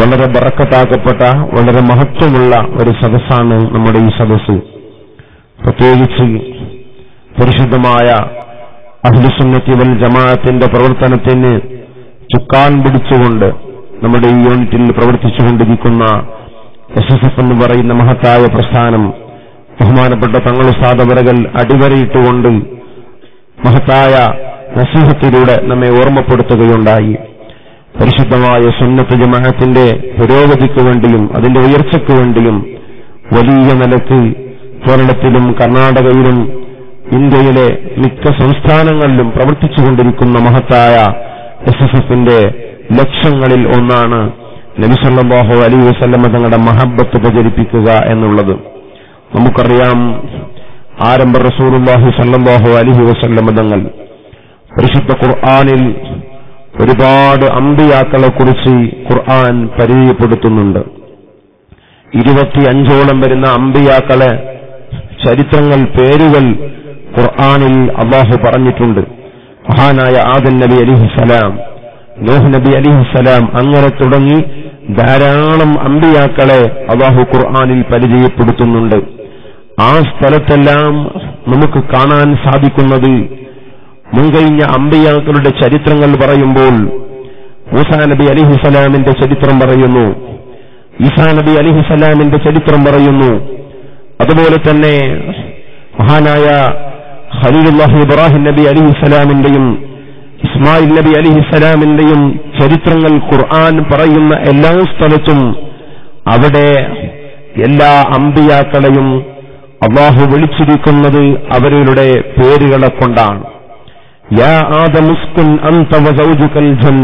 വളരെ ബറക്കത്താക്കപ്പെട്ട വളരെ മഹത്വമുള്ള ഒരു സദസ്സാണ് നമ്മുടെ ഈ സദസ്സ് പ്രത്യേകിച്ച് പരിശുദ്ധമായ അഹ്ലുസുന്നത്തി വൽ ജമാഅത്തിന്റെ പ്രവർത്തനത്തിന് ചുക്കാൻ പിടിച്ചുകൊണ്ട് നമ്മുടെ ഈ യൂണിറ്റിൽ പ്രവർത്തിച്ചുകൊണ്ടിരിക്കുന്ന എസ് എസ് എഫ് എന്ന് പറയുന്ന മഹത്തായ പ്രസ്ഥാനം ബഹുമാനപ്പെട്ട തങ്ങളുസാദവരകൾ അടിവരയിട്ടുകൊണ്ട് മഹത്തായ നസീഹത്തിലൂടെ നമ്മെ ഓർമ്മപ്പെടുത്തുകയുണ്ടായി പരിശുദ്ധമായ സുന്നത്ത് ജമാഅത്തിന്റെ പുരോഗതിക്ക് വേണ്ടിയും അതിന്റെ ഉയർച്ചയ്ക്ക് വേണ്ടിയും വലിയ നിലക്ക് കേരളത്തിലും കർണാടകയിലും ഇന്ത്യയിലെ മിക്ക സംസ്ഥാനങ്ങളിലും പ്രവർത്തിച്ചുകൊണ്ടിരിക്കുന്ന മഹത്തായ എസ് എസ് എഫിന്റെ ലക്ഷ്യങ്ങളിൽ ഒന്നാണ് നബിസല്ലാഹു അലി വസല്ലമ തങ്ങളുടെ മഹബത്ത് പ്രചരിപ്പിക്കുക എന്നുള്ളത് നമുക്കറിയാം ആരംഭ റസൂലുള്ളാഹി സല്ലല്ലാഹു അലൈഹി വസല്ലമ തങ്ങൾ പരിശുദ്ധ ഖുർആനിൽ ഒരുപാട് അമ്പിയാക്കളെ കുറിച്ച് ഖുർആൻ പരിചയപ്പെടുത്തുന്നുണ്ട് ഇരുപത്തിയഞ്ചോളം വരുന്ന അമ്പിയാക്കളെ ചരിത്രങ്ങൾ പേരുകൾ ഖുർആനിൽ അള്ളാഹു പറഞ്ഞിട്ടുണ്ട് മഹാനായ ആദൻ നബി അലിഹിസലാം നോഹ് നബി അലിഹിസലാം അങ്ങനെ തുടങ്ങി ധാരാളം അമ്പിയാക്കളെ അള്ളാഹു ഖുർആനിൽ പരിചയപ്പെടുത്തുന്നുണ്ട് ആ സ്ഥലത്തെല്ലാം നമുക്ക് കാണാൻ സാധിക്കുന്നത് മുൻകഴിഞ്ഞ അമ്പിയാക്കളുടെ ചരിത്രങ്ങൾ പറയുമ്പോൾ മൂസാ നബി അലിഹിസലാമിന്റെ ചരിത്രം പറയുന്നു ഈസാ നബി അലിഹിസലാമിന്റെ ചരിത്രം പറയുന്നു അതുപോലെ തന്നെ മഹാനായ ഖലീലുല്ലാഹി ഇബ്രാഹിം നബി അലിഹിസലാമിന്റെയും ഇസ്മായിൽ നബി അലിഹിസലാമിന്റെയും ചരിത്രങ്ങൾ ഖുർആൻ പറയുന്ന എല്ലാ സ്ഥലത്തും അവിടെ എല്ലാ അമ്പിയാക്കളെയും അള്ളാഹു വിളിച്ചിരിക്കുന്നത് അവരുടെ പേരുകളെ കൊണ്ടാണ് യാ ആദമുസ്കുൻ അന്ത വസൗജുകൽ ജന്ന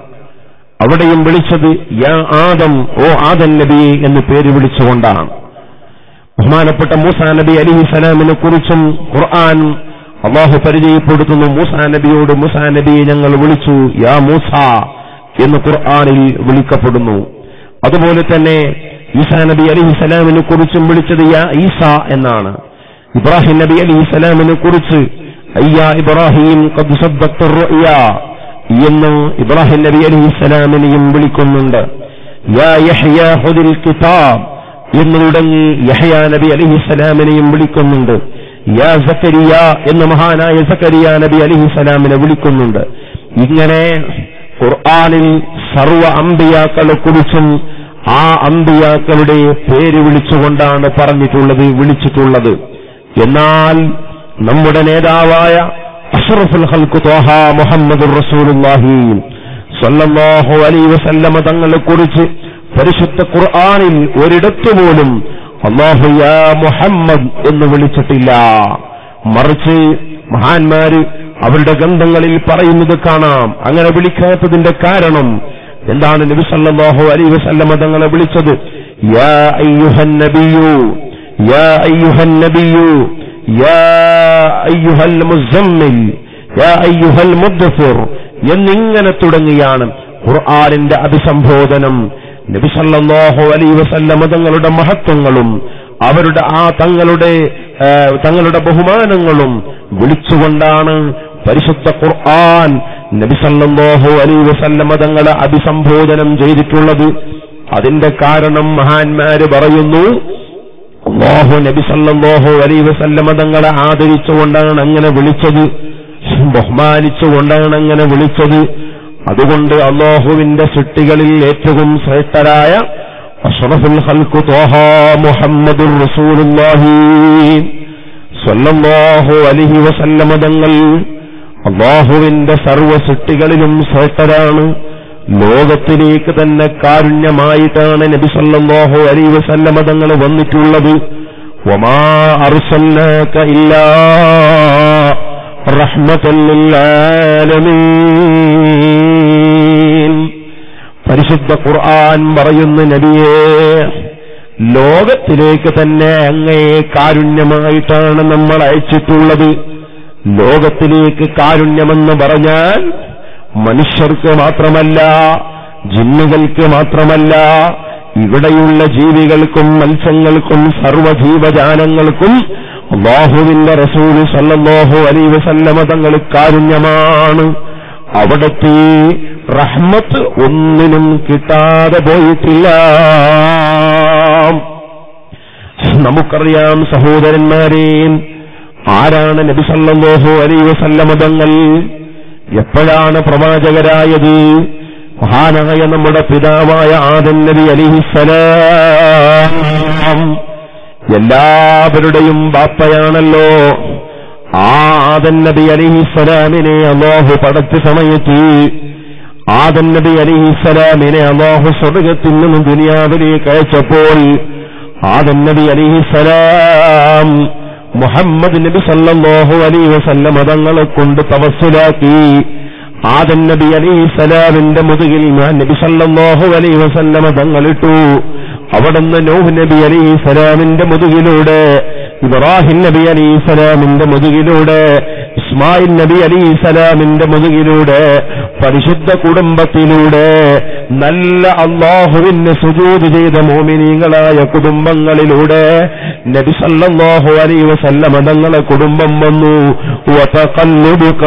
അവിടെയും വിളിച്ചത് യാ ആദം ഓ ആദൻ നബി എന്ന് പേര് വിളിച്ചുകൊണ്ടാണ് ബഹുമാനപ്പെട്ട മൂസാ നബി അലി സലാമിനെ കുറിച്ചും ഖുർആൻ അള്ളാഹു പരിചയപ്പെടുത്തുന്നു മൂസാ നബിയോട് മൂസാ നബിയെ ഞങ്ങൾ വിളിച്ചു യാ മൂസ എന്ന് ഖുർആനിൽ വിളിക്കപ്പെടുന്നു അതുപോലെ തന്നെ ഈസാ നബി അലി സലാമിനെ കുറിച്ചും വിളിച്ചത് യാ ഈസ എന്നാണ് ഇബ്രാഹിം നബി അലി സലാമിനെ കുറിച്ച് അയ്യാ ഇബ്രാഹിം ഖദ് സദ്ദഖ്ത റുഅ്യ എന്ന് ഇബ്രാഹിം നബി അലൈഹി സ്വലാമിനെയും വിളിക്കുന്നുണ്ട് യാ യഹ്യ ഹുദിൽ കിതാബ് എന്ന് തുടങ്ങി യഹ്യ നബി അലൈഹി സ്വലാമിനെയും വിളിക്കുന്നുണ്ട് യാ സക്കരിയ എന്ന് മഹാനായ സക്കരിയ നബി അലൈഹി സ്വലാമിനെ വിളിക്കുന്നുണ്ട് ഇങ്ങനെ ഖുർആനിൽ സർവ അമ്പിയാക്കളെ കുറിച്ചും ആ അമ്പിയാക്കളുടെ പേര് വിളിച്ചുകൊണ്ടാണ് പറഞ്ഞിട്ടുള്ളത് വിളിച്ചിട്ടുള്ളത് എന്നാൽ നമ്മുടെ നേതാവായ അഷറഫുൽ ഹൽക്കു ത്വാഹ മുഹമ്മദ് റസൂലുള്ളാഹി സല്ലല്ലാഹു അലൈഹി വസല്ലമ തങ്ങളെ കുറിച്ച് പരിശുദ്ധ ഖുർആനിൽ ഒരിടത്തു പോലും അള്ളാഹു യാ മുഹമ്മദ് എന്ന് വിളിച്ചിട്ടില്ല മറിച്ച് മഹാന്മാര് അവരുടെ ഗ്രന്ഥങ്ങളിൽ പറയുന്നത് കാണാം അങ്ങനെ വിളിക്കാത്തതിന്റെ കാരണം എന്താണ് നബി സല്ലല്ലാഹു അലൈഹി വസല്ലമ തങ്ങളെ വിളിച്ചത് യാ അയ്യുഹൻ നബിയു യാ അയ്യുഹൻ നബിയു യാ അയ്യുഹൽ മുസമ്മിൽ യാ അയ്യുഹൽ മുദ്ദഫിർ എന്നിങ്ങനെ തുടങ്ങിയാണ് ഖുർആനിന്റെ അഭിസംബോധനം നബി സല്ലല്ലാഹു അലൈഹി വസല്ലമ തങ്ങളുടെ മഹത്വങ്ങളും അവരുടെ ആ തങ്ങളുടെ ആ, തങ്ങളുടെ ബഹുമാനങ്ങളും വിളിച്ചുകൊണ്ടാണ് പരിശുദ്ധ ഖുർആൻ നബി സല്ലല്ലാഹു അലൈഹി വസല്ലമ തങ്ങളെ അഭിസംബോധനം ചെയ്തിട്ടുള്ളത് അതിന്റെ കാരണം മഹാന്മാര് പറയുന്നു അള്ളാഹു നബി സല്ലല്ലാഹു അലൈഹി വസല്ലമ തങ്ങളെ ആദരിച്ചുകൊണ്ടാണ് അങ്ങനെ വിളിച്ചത് ബഹുമാനിച്ചുകൊണ്ടാണ് അങ്ങനെ വിളിച്ചത് അതുകൊണ്ട് അള്ളാഹുവിന്റെ സൃഷ്ടികളിൽ ഏറ്റവും ശ്രേഷ്ഠരായ അഷ്റഫുൽ ഖൽഖു ത്വാഹ മുഹമ്മദുർ റസൂലുള്ളാഹി സ്വല്ലല്ലാഹു അലൈഹി വസല്ലമ തങ്ങൾ അള്ളാഹുവിന്റെ സർവ്വ സൃഷ്ടികളിലും ശ്രേഷ്ഠരാണ് ലോകത്തിലേക്ക് തന്നെ കാരുണ്യമായിട്ടാണ് നബി സല്ലല്ലാഹു അലൈഹി വസല്ലമ തങ്ങൾ വന്നിട്ടുള്ളത് വമാ അർസൽനാക ഇല്ലാ റഹ്മത്തൻ ലിൽആലമീൻ പരിശുദ്ധ ഖുർആൻ പറയുന്ന നബിയെ ലോകത്തിലേക്ക് തന്നെ അങ്ങയെ കാരുണ്യമായിട്ടാണ് നമ്മൾ അയച്ചിട്ടുള്ളത് ലോകത്തിലേക്ക് കാരുണ്യമെന്ന് പറഞ്ഞാൽ മനുഷ്യർക്ക് മാത്രമല്ല ജിന്നുകൾക്ക് മാത്രമല്ല ഇവിടെയുള്ള ജീവികൾക്കും മത്സ്യങ്ങൾക്കും സർവ്വജീവജാലങ്ങൾക്കും അള്ളാഹുവിന്റെ റസൂൽ സല്ലല്ലാഹു അലൈഹി വസല്ലമ തങ്ങൾ കാരുണ്യമാണ് അവിടത്തെ റഹ്മത്ത് ഒന്നിനും കിട്ടാതെ പോയിട്ടില്ല നമുക്കറിയാം സഹോദരന്മാരെ ആരാണ് നബി സല്ലല്ലാഹു അലൈഹി വസല്ലമ തങ്ങൾ എപ്പോഴാണ് പ്രവാചകരായത് മഹാനായ നമ്മുടെ പിതാവായ ആദൻ നബി അലിഹിസലാം എല്ലാവരുടെയും ബാപ്പയാണല്ലോ ആ ആദൻ നബി അലിഹിസലാമിനെ അള്ളാഹു പടച്ച സമയത്ത് ആദൻ നബി അലിഹിസലാമിനെ അള്ളാഹു സ്വർഗത്തിൽ നിന്നും ദുനിയാവിലേക്ക് അയച്ചപ്പോൾ ആദൻ നബി അലിഹിസലാം മുഹമ്മദ് നബി സല്ലല്ലാഹു അലൈഹി വസല്ലം തങ്ങളെ കൊണ്ട് തവസ്സുലാക്കി ആദൻ നബി അലൈഹി സലാമിന്റെ മുതുകിൽ ഞാൻ നബി സല്ലല്ലാഹു അലൈഹി വസല്ലമ തങ്ങളിട്ടു അവിടുന്ന് നൂഹ് നബി അലൈഹി സലാമിന്റെ മുതുകിലൂടെ ഇബ്രാഹിം നബി അലൈഹി സലാമിന്റെ മുതുകിലൂടെ ഇസ്മായിൽ നബി അലൈഹി സലാമിന്റെ മുതുകിലൂടെ പരിശുദ്ധ കുടുംബത്തിലൂടെ നല്ല അള്ളാഹുവിന് സുജൂത് ചെയ്ത മോമിനീങ്ങളായ കുടുംബങ്ങളിലൂടെ നബി സല്ലല്ലാഹു അലൈഹി വസല്ലമ തങ്ങളെ കുടുംബം വന്നു വതഖല്ലുബുക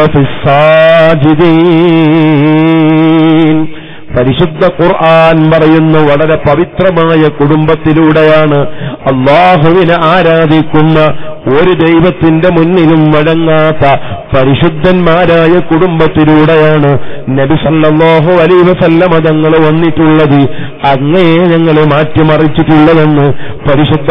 ഫിസ്സാജിദീൻ പരിശുദ്ധ ഖുർആൻ പറയുന്നു വളരെ പവിത്രമായ കുടുംബത്തിലൂടെയാണ് അള്ളാഹുവിനെ ആരാധിക്കുന്ന ഒരു ദൈവത്തിന്റെ മുന്നിലും വഴങ്ങാത്ത പരിശുദ്ധന്മാരായ കുടുംബത്തിലൂടെയാണ് നബി സല്ലല്ലാഹു അലൈഹി വസല്ലമ തങ്ങൾ വന്നിട്ടുള്ളത് അങ്ങേ ഞങ്ങൾ മാറ്റിമറിച്ചിട്ടുള്ളതെന്ന് പരിശുദ്ധ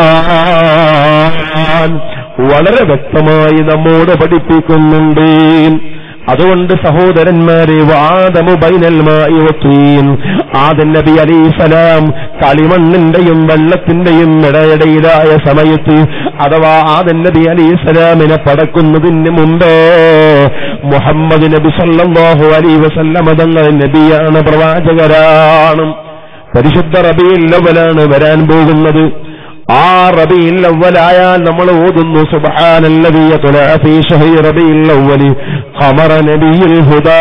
ഖുർആൻ വളരെ വ്യക്തമായി നമ്മോട് പഠിപ്പിക്കുന്നുണ്ട് അതുകൊണ്ട് സഹോദരന്മാരെ വാദമു ബൈനൽ മായി വത്തീൻ ആദൻ നബി അലൈഹിസലാം കളിമണ്ണിന്റെയും വെള്ളത്തിന്റെയും ഇടയിടയിലായ സമയത്ത് അഥവാ ആദൻ നബി അലൈഹിസലാമിനെ പടക്കുന്നതിന് മുമ്പേ മുഹമ്മദ് നബി സല്ലല്ലാഹു അലൈഹി വസല്ലമ തങ്ങൾ നബിയാണ് പ്രവാചകരാണ് പരിശുദ്ധ റബിയിൽ അവലാണ് വരാൻ പോകുന്നത് ആ റബിയിൽ അവലായാൽ നമ്മൾ ഓതുന്നു സുബ്ഹാനല്ലദീ യത്ലഅ ഫീ ശഹരി റബിയിൽ അവലി ഖമറ നബിയിൽ ഹുദാ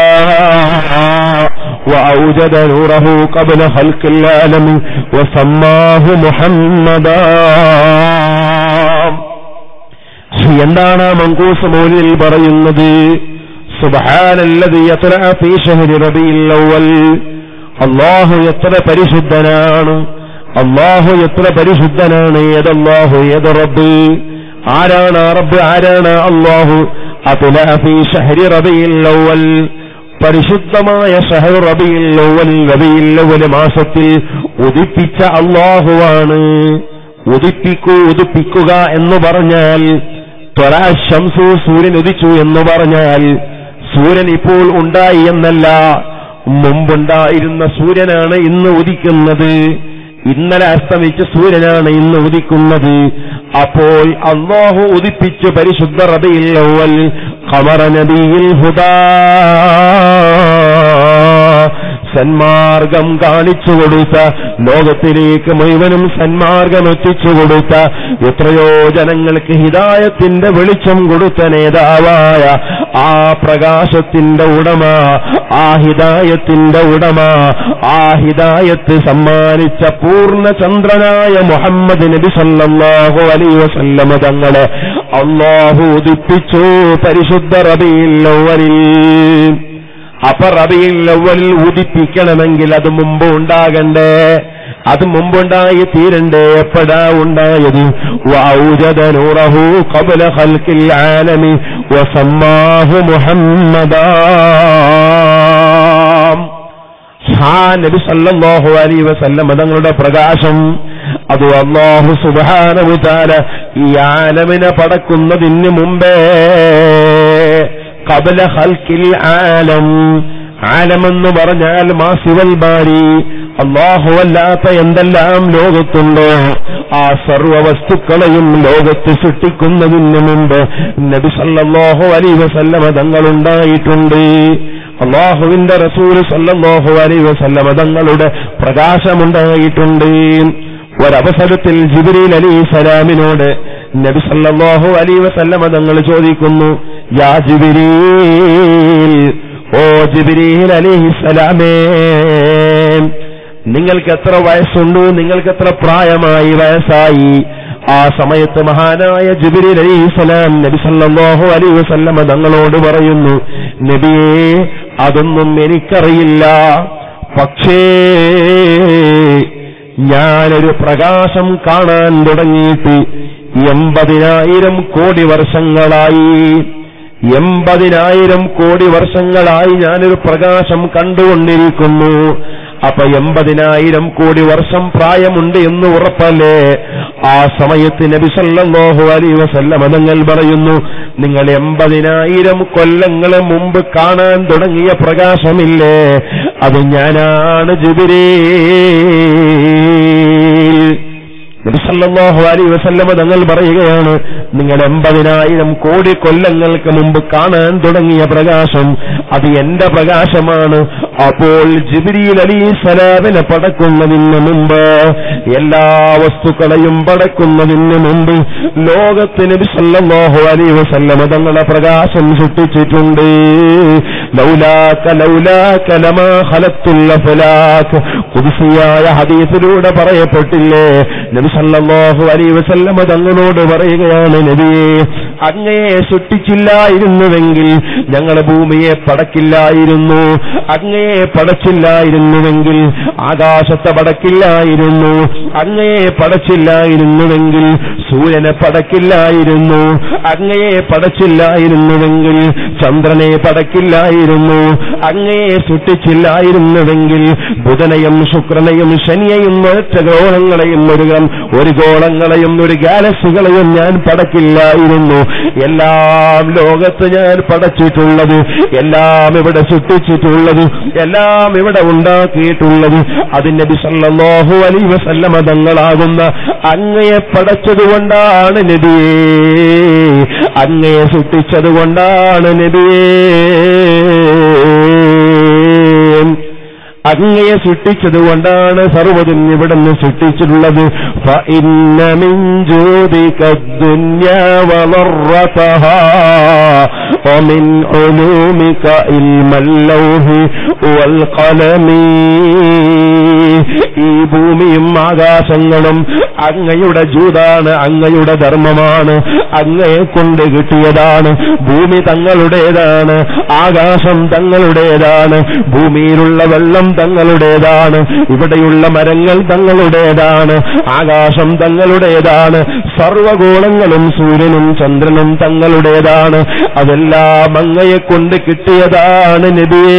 وأوجد نوره قبل خلق العالم وسماه محمدا എന്താണ് ആ മങ്കൂസ് മൗലിൽ പറയുന്നത് സുബ്ഹാനല്ലദീ യത്ലഅ ഫീ ശഹരി റബിയിൽ അവൽ അല്ലാഹു എത്ര പരിശുദ്ധനാണ് അള്ളാഹു എത്ര പരിശുദ്ധനാണ് ഏതല്ലാഹു ഏത് റബ്ബ് ആരാണ് ആ റബ്ബ് ആരാണ് അള്ളാഹു അതുലഫി ഷഹരി റബിയിൽ അവൽ പരിശുദ്ധമായ ഷഹർ റബിയിൽ അവൽ റബിയിൽ അവൽ മാസത്തിൽ ഉദിപ്പിച്ച അള്ളാഹുവാണ് ഉദിപ്പിക്കൂ ഉദിപ്പിക്കുക എന്ന് പറഞ്ഞാൽ ത്വരാ ശംസു സൂര്യൻ ഉദിച്ചു എന്ന് പറഞ്ഞാൽ സൂര്യൻ ഇപ്പോൾ ഉണ്ടായി എന്നല്ല മുമ്പുണ്ടായിരുന്ന സൂര്യനാണ് ഇന്ന് ഉദിക്കുന്നത് ഇന്നലെ അസ്തമിച്ച സൂര്യനാണ് ഇന്ന് ഉദിക്കുന്നത് അപ്പോൾ അള്ളാഹു ഉദിപ്പിച്ച് പരിശുദ്ധ റബിയിൽ അവൽ ഖമറ നബിയിൽ ഹുദാ സന്മാർഗം കാണിച്ചു കൊടുത്ത ലോകത്തിലേക്ക് മുഴുവനും സന്മാർഗം എത്തിച്ചു കൊടുത്ത എത്രയോ ജനങ്ങൾക്ക് ഹിതായത്തിന്റെ വെളിച്ചം കൊടുത്ത നേതാവായ ആ പ്രകാശത്തിന്റെ ഉടമ ആ ഹിതായത്തിന്റെ ഉടമ ആ ഹിതായത്ത് സമ്മാനിച്ച പൂർണ്ണ ചന്ദ്രനായ മുഹമ്മദ് നബി സല്ലല്ലാഹു അലൈഹി വസല്ലമ തങ്ങളെ അള്ളാഹു ഉദിപ്പിച്ചു പരിശുദ്ധ റബിയിൽ അവലിൽ അപ്പൊ റബിയിൽ അവലിൽ ഉദിപ്പിക്കണമെങ്കിൽ അത് മുമ്പ് ഉണ്ടാകണ്ടേ അത് മുമ്പുണ്ടായി തീരണ്ടേ എപ്പോഴാ ഉണ്ടായത് വഔജദ നൂറഹു ഖബ്ല ഖൽഖിൽ ആലമി വസമ്മാഹു മുഹമ്മദാ ഹാ നബി സല്ലല്ലാഹു അലൈഹി വസല്ലം തങ്ങളുടെ പ്രകാശം അത് അല്ലാഹു സുബ്ഹാനഹു തആല ഈ ആലമിനെ പടക്കുന്നതിന് മുമ്പേ കബല ഹൽക്കിൽ ആലം ആലമെന്ന് പറഞ്ഞാൽ മാസിവൽ ബാരി അള്ളാഹുവല്ലാത്ത എന്തെല്ലാം ലോകത്തുണ്ടോ ആ സർവ വസ്തുക്കളെയും ലോകത്ത് സൃഷ്ടിക്കുന്നതിന് മുമ്പ് നബി സല്ലല്ലാഹു അലൈഹി വസല്ലമ തങ്ങളുണ്ടായിട്ടുണ്ട് അള്ളാഹുവിന്റെ റസൂൽ സല്ലല്ലാഹു അലൈഹി വസല്ലമ തങ്ങളുടെ പ്രകാശമുണ്ടായിട്ടുണ്ട് ഒരവസരത്തിൽ ജിബ്രീൽ അലൈഹി സലാമിനോട് നബി സല്ലല്ലാഹു അലൈഹി വസല്ലമ തങ്ങൾ ചോദിക്കുന്നു യാ ജിബ്രീൽ ഓ ജിബ്രീൽ അലൈഹി സലാമേ നിങ്ങൾക്ക് എത്ര വയസ്സുണ്ട് നിങ്ങൾക്ക് എത്ര പ്രായമായി വയസ്സായി ആ സമയത്ത് മഹാനായ ജിബിരി അലൈഹി സ്വലാം നബി സല്ലല്ലാഹു അലൈഹി വസല്ലമ തങ്ങളോട് പറയുന്നു നബിയെ അതൊന്നും എനിക്കറിയില്ല പക്ഷേ ഞാനൊരു പ്രകാശം കാണാൻ തുടങ്ങിയിട്ട് എൺപതിനായിരം കോടി വർഷങ്ങളായി എൺപതിനായിരം കോടി വർഷങ്ങളായി ഞാനൊരു പ്രകാശം കണ്ടുകൊണ്ടിരിക്കുന്നു അപ്പൊ എൺപതിനായിരം കോടി വർഷം പ്രായമുണ്ട് എന്ന് ഉറപ്പല്ലേ ആ സമയത്ത് നബി സല്ലല്ലാഹു അലൈഹി വസല്ലമ തങ്ങൾ പറയുന്നു നിങ്ങൾ എൺപതിനായിരം കൊല്ലങ്ങളെ മുമ്പ് കാണാൻ തുടങ്ങിയ പ്രകാശമില്ലേ അത് ഞാനാണ് ജിബിരേ നബി സല്ലല്ലാഹു അലൈഹി വസല്ലമ തങ്ങൾ പറയുകയാണ് നിങ്ങൾ എൺപതിനായിരം കോടി കൊല്ലങ്ങൾക്ക് മുമ്പ് കാണാൻ തുടങ്ങിയ പ്രകാശം അത് എന്റെ പ്രകാശമാണ് അപ്പോൾ ജിബ്രീൽ അലിസ്സലാമിനെ പടക്കുന്നതിന് മുമ്പ് എല്ലാ വസ്തുക്കളെയും പടക്കുന്നതിന് മുമ്പ് ലോകത്ത് നബി സല്ലല്ലാഹു അലൈഹി വസല്ലമ തങ്ങളെ പ്രകാശം സൃഷ്ടിച്ചിട്ടുണ്ട് ലൗലാക ലൗലാക ലമാ ഖലത്തുൽ അഫ്ലാക് ഖുദ്സിയായ ഹദീസിലൂടെ പറയപ്പെട്ടില്ലേ നബി സല്ലല്ലാഹു അലൈഹി വസല്ലമ തങ്ങളോട് പറയുകയാണ് നബിയെ അങ്ങയെ സൃഷ്ടിച്ചില്ലായിരുന്നുവെങ്കിൽ ഞങ്ങൾ ഭൂമിയെ പടക്കില്ലായിരുന്നു അങ്ങയെ പടച്ചില്ലായിരുന്നുവെങ്കിൽ ആകാശത്തെ പടക്കില്ലായിരുന്നു അങ്ങയെ പടച്ചില്ലായിരുന്നുവെങ്കിൽ സൂര്യനെ പടക്കില്ലായിരുന്നു അങ്ങയെ പടച്ചില്ലായിരുന്നുവെങ്കിൽ ചന്ദ്രനെ പടക്കില്ലായിരുന്നു അങ്ങയെ സൃഷ്ടിച്ചില്ലായിരുന്നുവെങ്കിൽ ബുധനെയും ശുക്രനെയും ശനിയെയും ഒറ്റ ഗോളങ്ങളെയും ഒരു ഗ്രം- ഒരു ഗോളങ്ങളെയും ഒരു ഗാലക്സികളെയും ഞാൻ പടക്കില്ലായിരുന്നു എല്ലാം ലോകത്ത് ഞാൻ പടച്ചിട്ടുള്ളത് എല്ലാം ഇവിടെ സൃഷ്ടിച്ചിട്ടുള്ളത് എല്ലാം ഇവിടെ ഉണ്ടാക്കിയിട്ടുള്ളത് അതിന്റെ ബിസല്ലാഹു അലൈ വസല്ലമ തങ്ങളാകുന്ന അങ്ങയെ പടച്ചതുകൊണ്ടാണ് നബിയേ അങ്ങയെ സൃഷ്ടിച്ചത് കൊണ്ടാണ് നബിയേ അങ്ങയെ സൃഷ്ടിച്ചത് കൊണ്ടാണ് സർവ്വതും ഇവിടുന്ന് സൃഷ്ടിച്ചിട്ടുള്ളത് فإن من جودك الدنيا وضرتها ومن علومك علم اللوح والقلم ഈ ഭൂമിയും ആകാശങ്ങളും അങ്ങയുടെ ജൂതാണ് അങ്ങയുടെ ധർമ്മമാണ് അങ്ങയെ കൊണ്ട് കിട്ടിയതാണ് ഭൂമി തങ്ങളുടേതാണ് ആകാശം തങ്ങളുടേതാണ് ഭൂമിയിലുള്ള വെള്ളം തങ്ങളുടേതാണ് ഇവിടെയുള്ള മരങ്ങൾ തങ്ങളുടേതാണ് ആകാശം തങ്ങളുടേതാണ് സർവഗോളങ്ങളും സൂര്യനും ചന്ദ്രനും തങ്ങളുടേതാണ് അതെല്ലാം അങ്ങയെ കൊണ്ട് കിട്ടിയതാണ് നബിയേ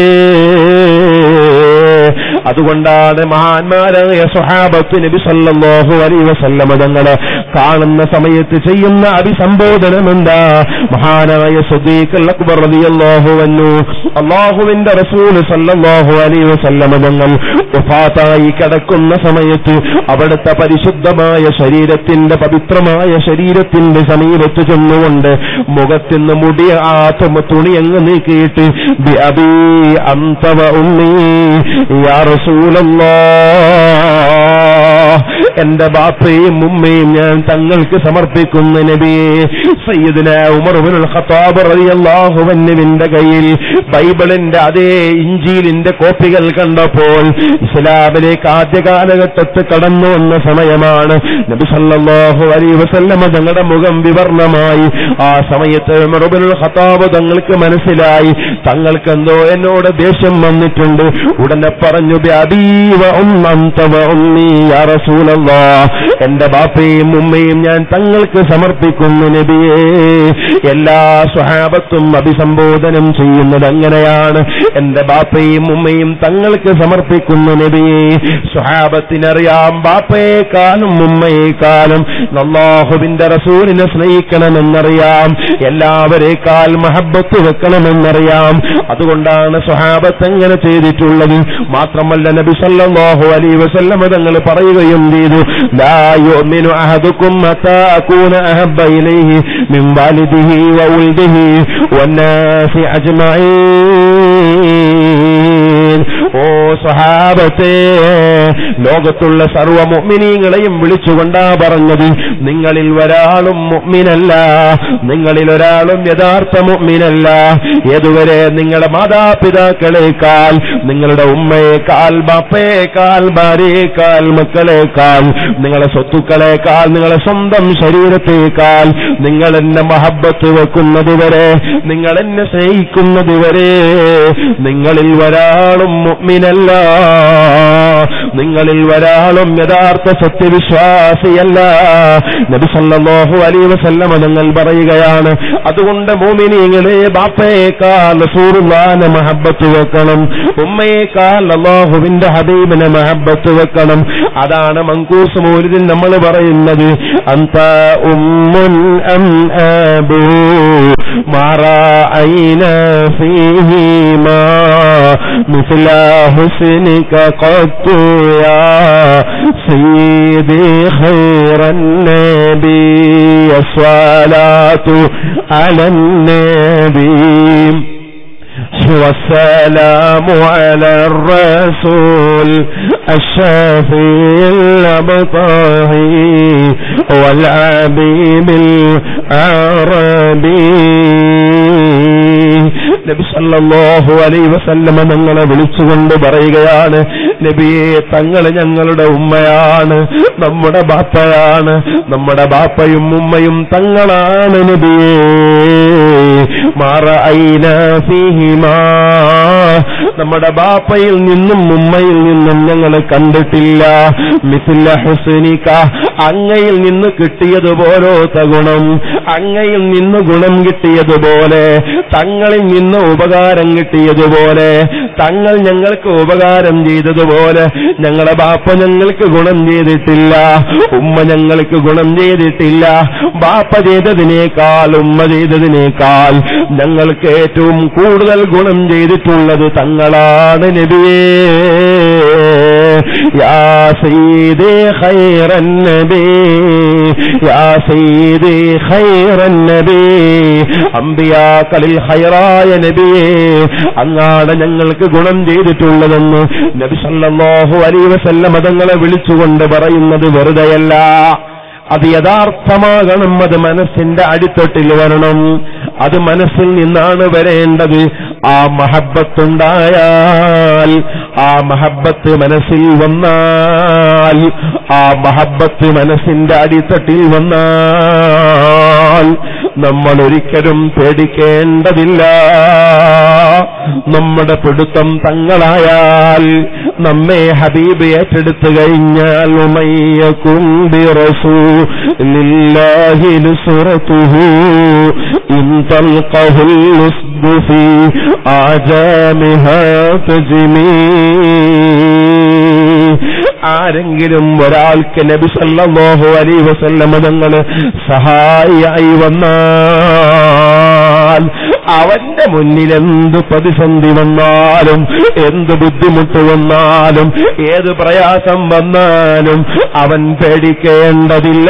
അതുകൊണ്ടാണ് മഹാന്മാരായ സ്വഹാബത്ത് നബി സല്ലല്ലാഹു അലൈഹി വസല്ലമ തങ്ങളെ കാണുന്ന സമയത്ത് ചെയ്യുന്ന അഭിസംബോധനം എന്താ മഹാനായ സുദീഖ് അക്ബർ റളിയല്ലാഹു അൻഹു അള്ളാഹുവിന്റെ റസൂൽ സല്ലല്ലാഹു അലൈഹി വസല്ലമ തങ്ങൾ വഫാത്തായി കിടക്കുന്ന സമയത്ത് അവിടുത്തെ പരിശുദ്ധമായ ശരീരത്തിന്റെ പവിത്രമായ ശരീരത്തിന്റെ സമീപത്ത് ചെന്നുകൊണ്ട് മുഖത്തിന്ന് മുടിയ ആ തുമ- തുണി അങ്ങ് നീക്കിയിട്ട് ബി അബീ അന്ത വ ഉമ്മീ യാ റസൂലല്ലാഹ് എന്റെ ബാപ്പയും ഉമ്മയും ഞാൻ തങ്ങൾക്ക് സമർപ്പിക്കുന്ന നബിയെ സയ്യിദിന ഉമർ ഇബ്നുൽ ഖത്താബ് റളിയല്ലാഹു അൻഹുവിന്റെ കയ്യിൽ ബൈബിളിന്റെ അതേ ഇഞ്ചീലിന്റെ കോപ്പികൾ കണ്ടപ്പോൾ ഇസ്ലാമിലേക്ക് ആദ്യ കാലഘട്ടത്തിൽ കടന്നു വന്ന സമയമാണ് നബി സല്ലല്ലാഹു അലൈഹി വസല്ലമ തങ്ങളുടെ മുഖം വിവർണമായി ആ സമയത്ത് ഉമർ ഇബ്നുൽ ഖത്താബ് തങ്ങൾക്ക് മനസ്സിലായി തങ്ങൾക്ക് എന്തോ എന്നോട് ദേഷ്യം വന്നിട്ടുണ്ട് ഉടനെ പറഞ്ഞു "ബിഅബീ വ ഉമ്മന്ത വ ഉമ്മീ യാ റസൂലല്ലാഹ് എന്റെ ബാപ്പയും ഉമ്മയും ഞാൻ തങ്ങൾക്ക് സമർപ്പിക്കുന്നു നബിയേ എല്ലാ സ്വഹാബത്തും അഭിസംബോധനം ചെയ്യുന്നത് അങ്ങനെയാണ് എന്റെ ബാപ്പയും ഉമ്മയും തങ്ങൾക്ക് സമർപ്പിക്കുന്നു നബിയേ സ്വഹാബത്തിനറിയാം ബാപ്പയെക്കാളും ഉമ്മയെക്കാളും അള്ളാഹുവിന്റെ റസൂലിനെ സ്നേഹിക്കണമെന്നറിയാം എല്ലാവരേക്കാൾ മഹബത്ത് വെക്കണമെന്നറിയാം അതുകൊണ്ടാണ് സ്വഹാബത്ത് എങ്ങനെ ചെയ്തിട്ടുള്ളത് മാത്രമല്ല നബി സല്ലല്ലാഹു അലൈഹി വസല്ലമ തങ്ങൾ പറയുകയും ചെയ്തു ലാ യുഅ്മിനു അഹദുക്കും മത്താ അകൂന അഹബ്ബ ഇലൈഹി മിൻ വാലിദിഹി വഉൽദിഹി വന്നാസി അജ്മഈൻ ഓ സ്വഹാബത്തെ ലോകത്തുള്ള സർവ മുഅ്മിനീങ്ങളെയും വിളിച്ചുകൊണ്ടാ പറഞ്ഞത് നിങ്ങളിൽ ഒരാളും മുഅ്മിനല്ല നിങ്ങളിൽ ഒരാളും യഥാർത്ഥ മുഅ്മിനല്ല ഏതുവരെ നിങ്ങളുടെ മാതാപിതാക്കളെക്കാൾ നിങ്ങളുടെ ഉമ്മയേക്കാൾ ബാപ്പയേക്കാൾ ഭാര്യയേക്കാൾ മക്കളേക്കാൾ നിങ്ങളുടെ സ്വത്തുക്കളേക്കാൾ നിങ്ങളുടെ സ്വന്തം ശരീരത്തേക്കാൾ നിങ്ങൾ എന്നെ മഹബത്ത് വെക്കുന്നത് വരെ നിങ്ങൾ എന്നെ സ്നേഹിക്കുന്നത് വരെ നിങ്ങളിൽ ഒരാളും മുഅ്മിനല്ല നിങ്ങളിൽ ഒരാളും യഥാർത്ഥ സത്യവിശ്വാസിയല്ല നബി സല്ലല്ലാഹു അലൈഹി വസല്ലമ തങ്ങൾ പറയുകയാണ് അതുകൊണ്ട് മോമിനിങ്ങളെ ബാപ്പയേക്കാൾ റസൂലുള്ളാഹിനെ മഹബത്ത് വെക്കണം ഉമ്മയേക്കാൾ അള്ളാഹുവിന്റെ ഹബീബിനെ മഹബത്ത് വെക്കണം അതാണ് മങ്കൂസ് മൗലിദിൻ നമ്മൾ പറയുന്നത് അന്ത ഉമ്മുൻ അം അബൂ മറഅയ്ന ഫീഹിമാ مثل حسنك قد يا سيدي خير النبي الصلاة على النبي والسلام على الرسول الشافي الأبطاهي والعبيب العربي നബി സല്ലല്ലാഹു അലൈഹി വസല്ലമ ഞങ്ങളെ വിളിച്ചുകൊണ്ട് പറയുകയാണ് നബിയെ തങ്ങൾ ഞങ്ങളുടെ ഉമ്മയാണ് നമ്മുടെ ബാപ്പയാണ് നമ്മുടെ ബാപ്പയും ഉമ്മയും തങ്ങളാണ് നബിയേ മാറഅയ്ന ഫീഹിമാ നമ്മുടെ ബാപ്പയിൽ നിന്നും ഉമ്മയിൽ നിന്നും ഞങ്ങൾ കണ്ടിട്ടില്ല മിസില്ല ഹുസനിക അങ്ങയിൽ നിന്ന് കിട്ടിയതുപോലത്തെ ഗുണം അങ്ങയിൽ നിന്ന് ഗുണം കിട്ടിയതുപോലെ തങ്ങളിൽ നിന്ന് ഉപകാരം കിട്ടിയതുപോലെ തങ്ങൾ ഞങ്ങൾക്ക് ഉപകാരം ചെയ്തതുപോലെ ഞങ്ങളെ ബാപ്പ ഞങ്ങൾക്ക് ഗുണം ചെയ്തിട്ടില്ല ഉമ്മ ഞങ്ങൾക്ക് ഗുണം ചെയ്തിട്ടില്ല ബാപ്പ ചെയ്തതിനേക്കാൾ ഉമ്മ ചെയ്തതിനേക്കാൾ ഞങ്ങൾക്ക് ഏറ്റവും കൂടുതൽ ഗുണം ചെയ്തിട്ടുള്ളത് തങ്ങളാണ് നബിയേ യാ സയ്യിദേ ഖൈറൻ നബി യാ സയ്യിദേ ഖൈറൻ നബി അമ്പിയാക്കളിൽ ഖൈറായ നബിയേ അങ്ങാണ് ഞങ്ങൾക്ക് ഗുണം ചെയ്തിട്ടുള്ളതെന്ന് നബി സല്ലല്ലാഹു അലൈഹി വസല്ലം തങ്ങളെ വിളിച്ചുകൊണ്ട് പറയുന്നത് വെറുതെയല്ല അത് യഥാർത്ഥമാകണം അത് മനസ്സിന്റെ അടിത്തട്ടിൽ വരണം അത് മനസ്സിൽ നിന്നാണ് വരേണ്ടത് ആ മഹബത്തുണ്ടായാൽ ആ മഹബത്ത് മനസ്സിൽ വന്നാൽ ആ മഹബത്ത് മനസ്സിന്റെ അടിത്തട്ടിൽ വന്നാൽ നമ്മൾ ഒരിക്കലും പേടിക്കേണ്ടതില്ല നമ്മുടെ പിടുത്തം തങ്ങളായാൽ നമ്മെ ഹബീബ് ഏറ്റെടുത്തു കഴിഞ്ഞാൽ ഉമയ്യക്കും ലില്ലാഹി നുസ്റതുഹു ഇൻ തൽഖഹുൽ ഉസ്ബു ഫീ ആജാമിഹാ തജ്മീ ആരെങ്കിലും ഒരാൾക്ക് നബി സല്ലല്ലാഹു അലൈഹി വസല്ലം തങ്ങൾ സഹായിയായി വന്നാൽ അവന്റെ മുന്നിൽ എന്ത് പ്രതിസന്ധി വന്നാലും എന്ത് ബുദ്ധിമുട്ട് വന്നാലും ഏത് പ്രയാസം വന്നാലും അവൻ പേടിക്കേണ്ടതില്ല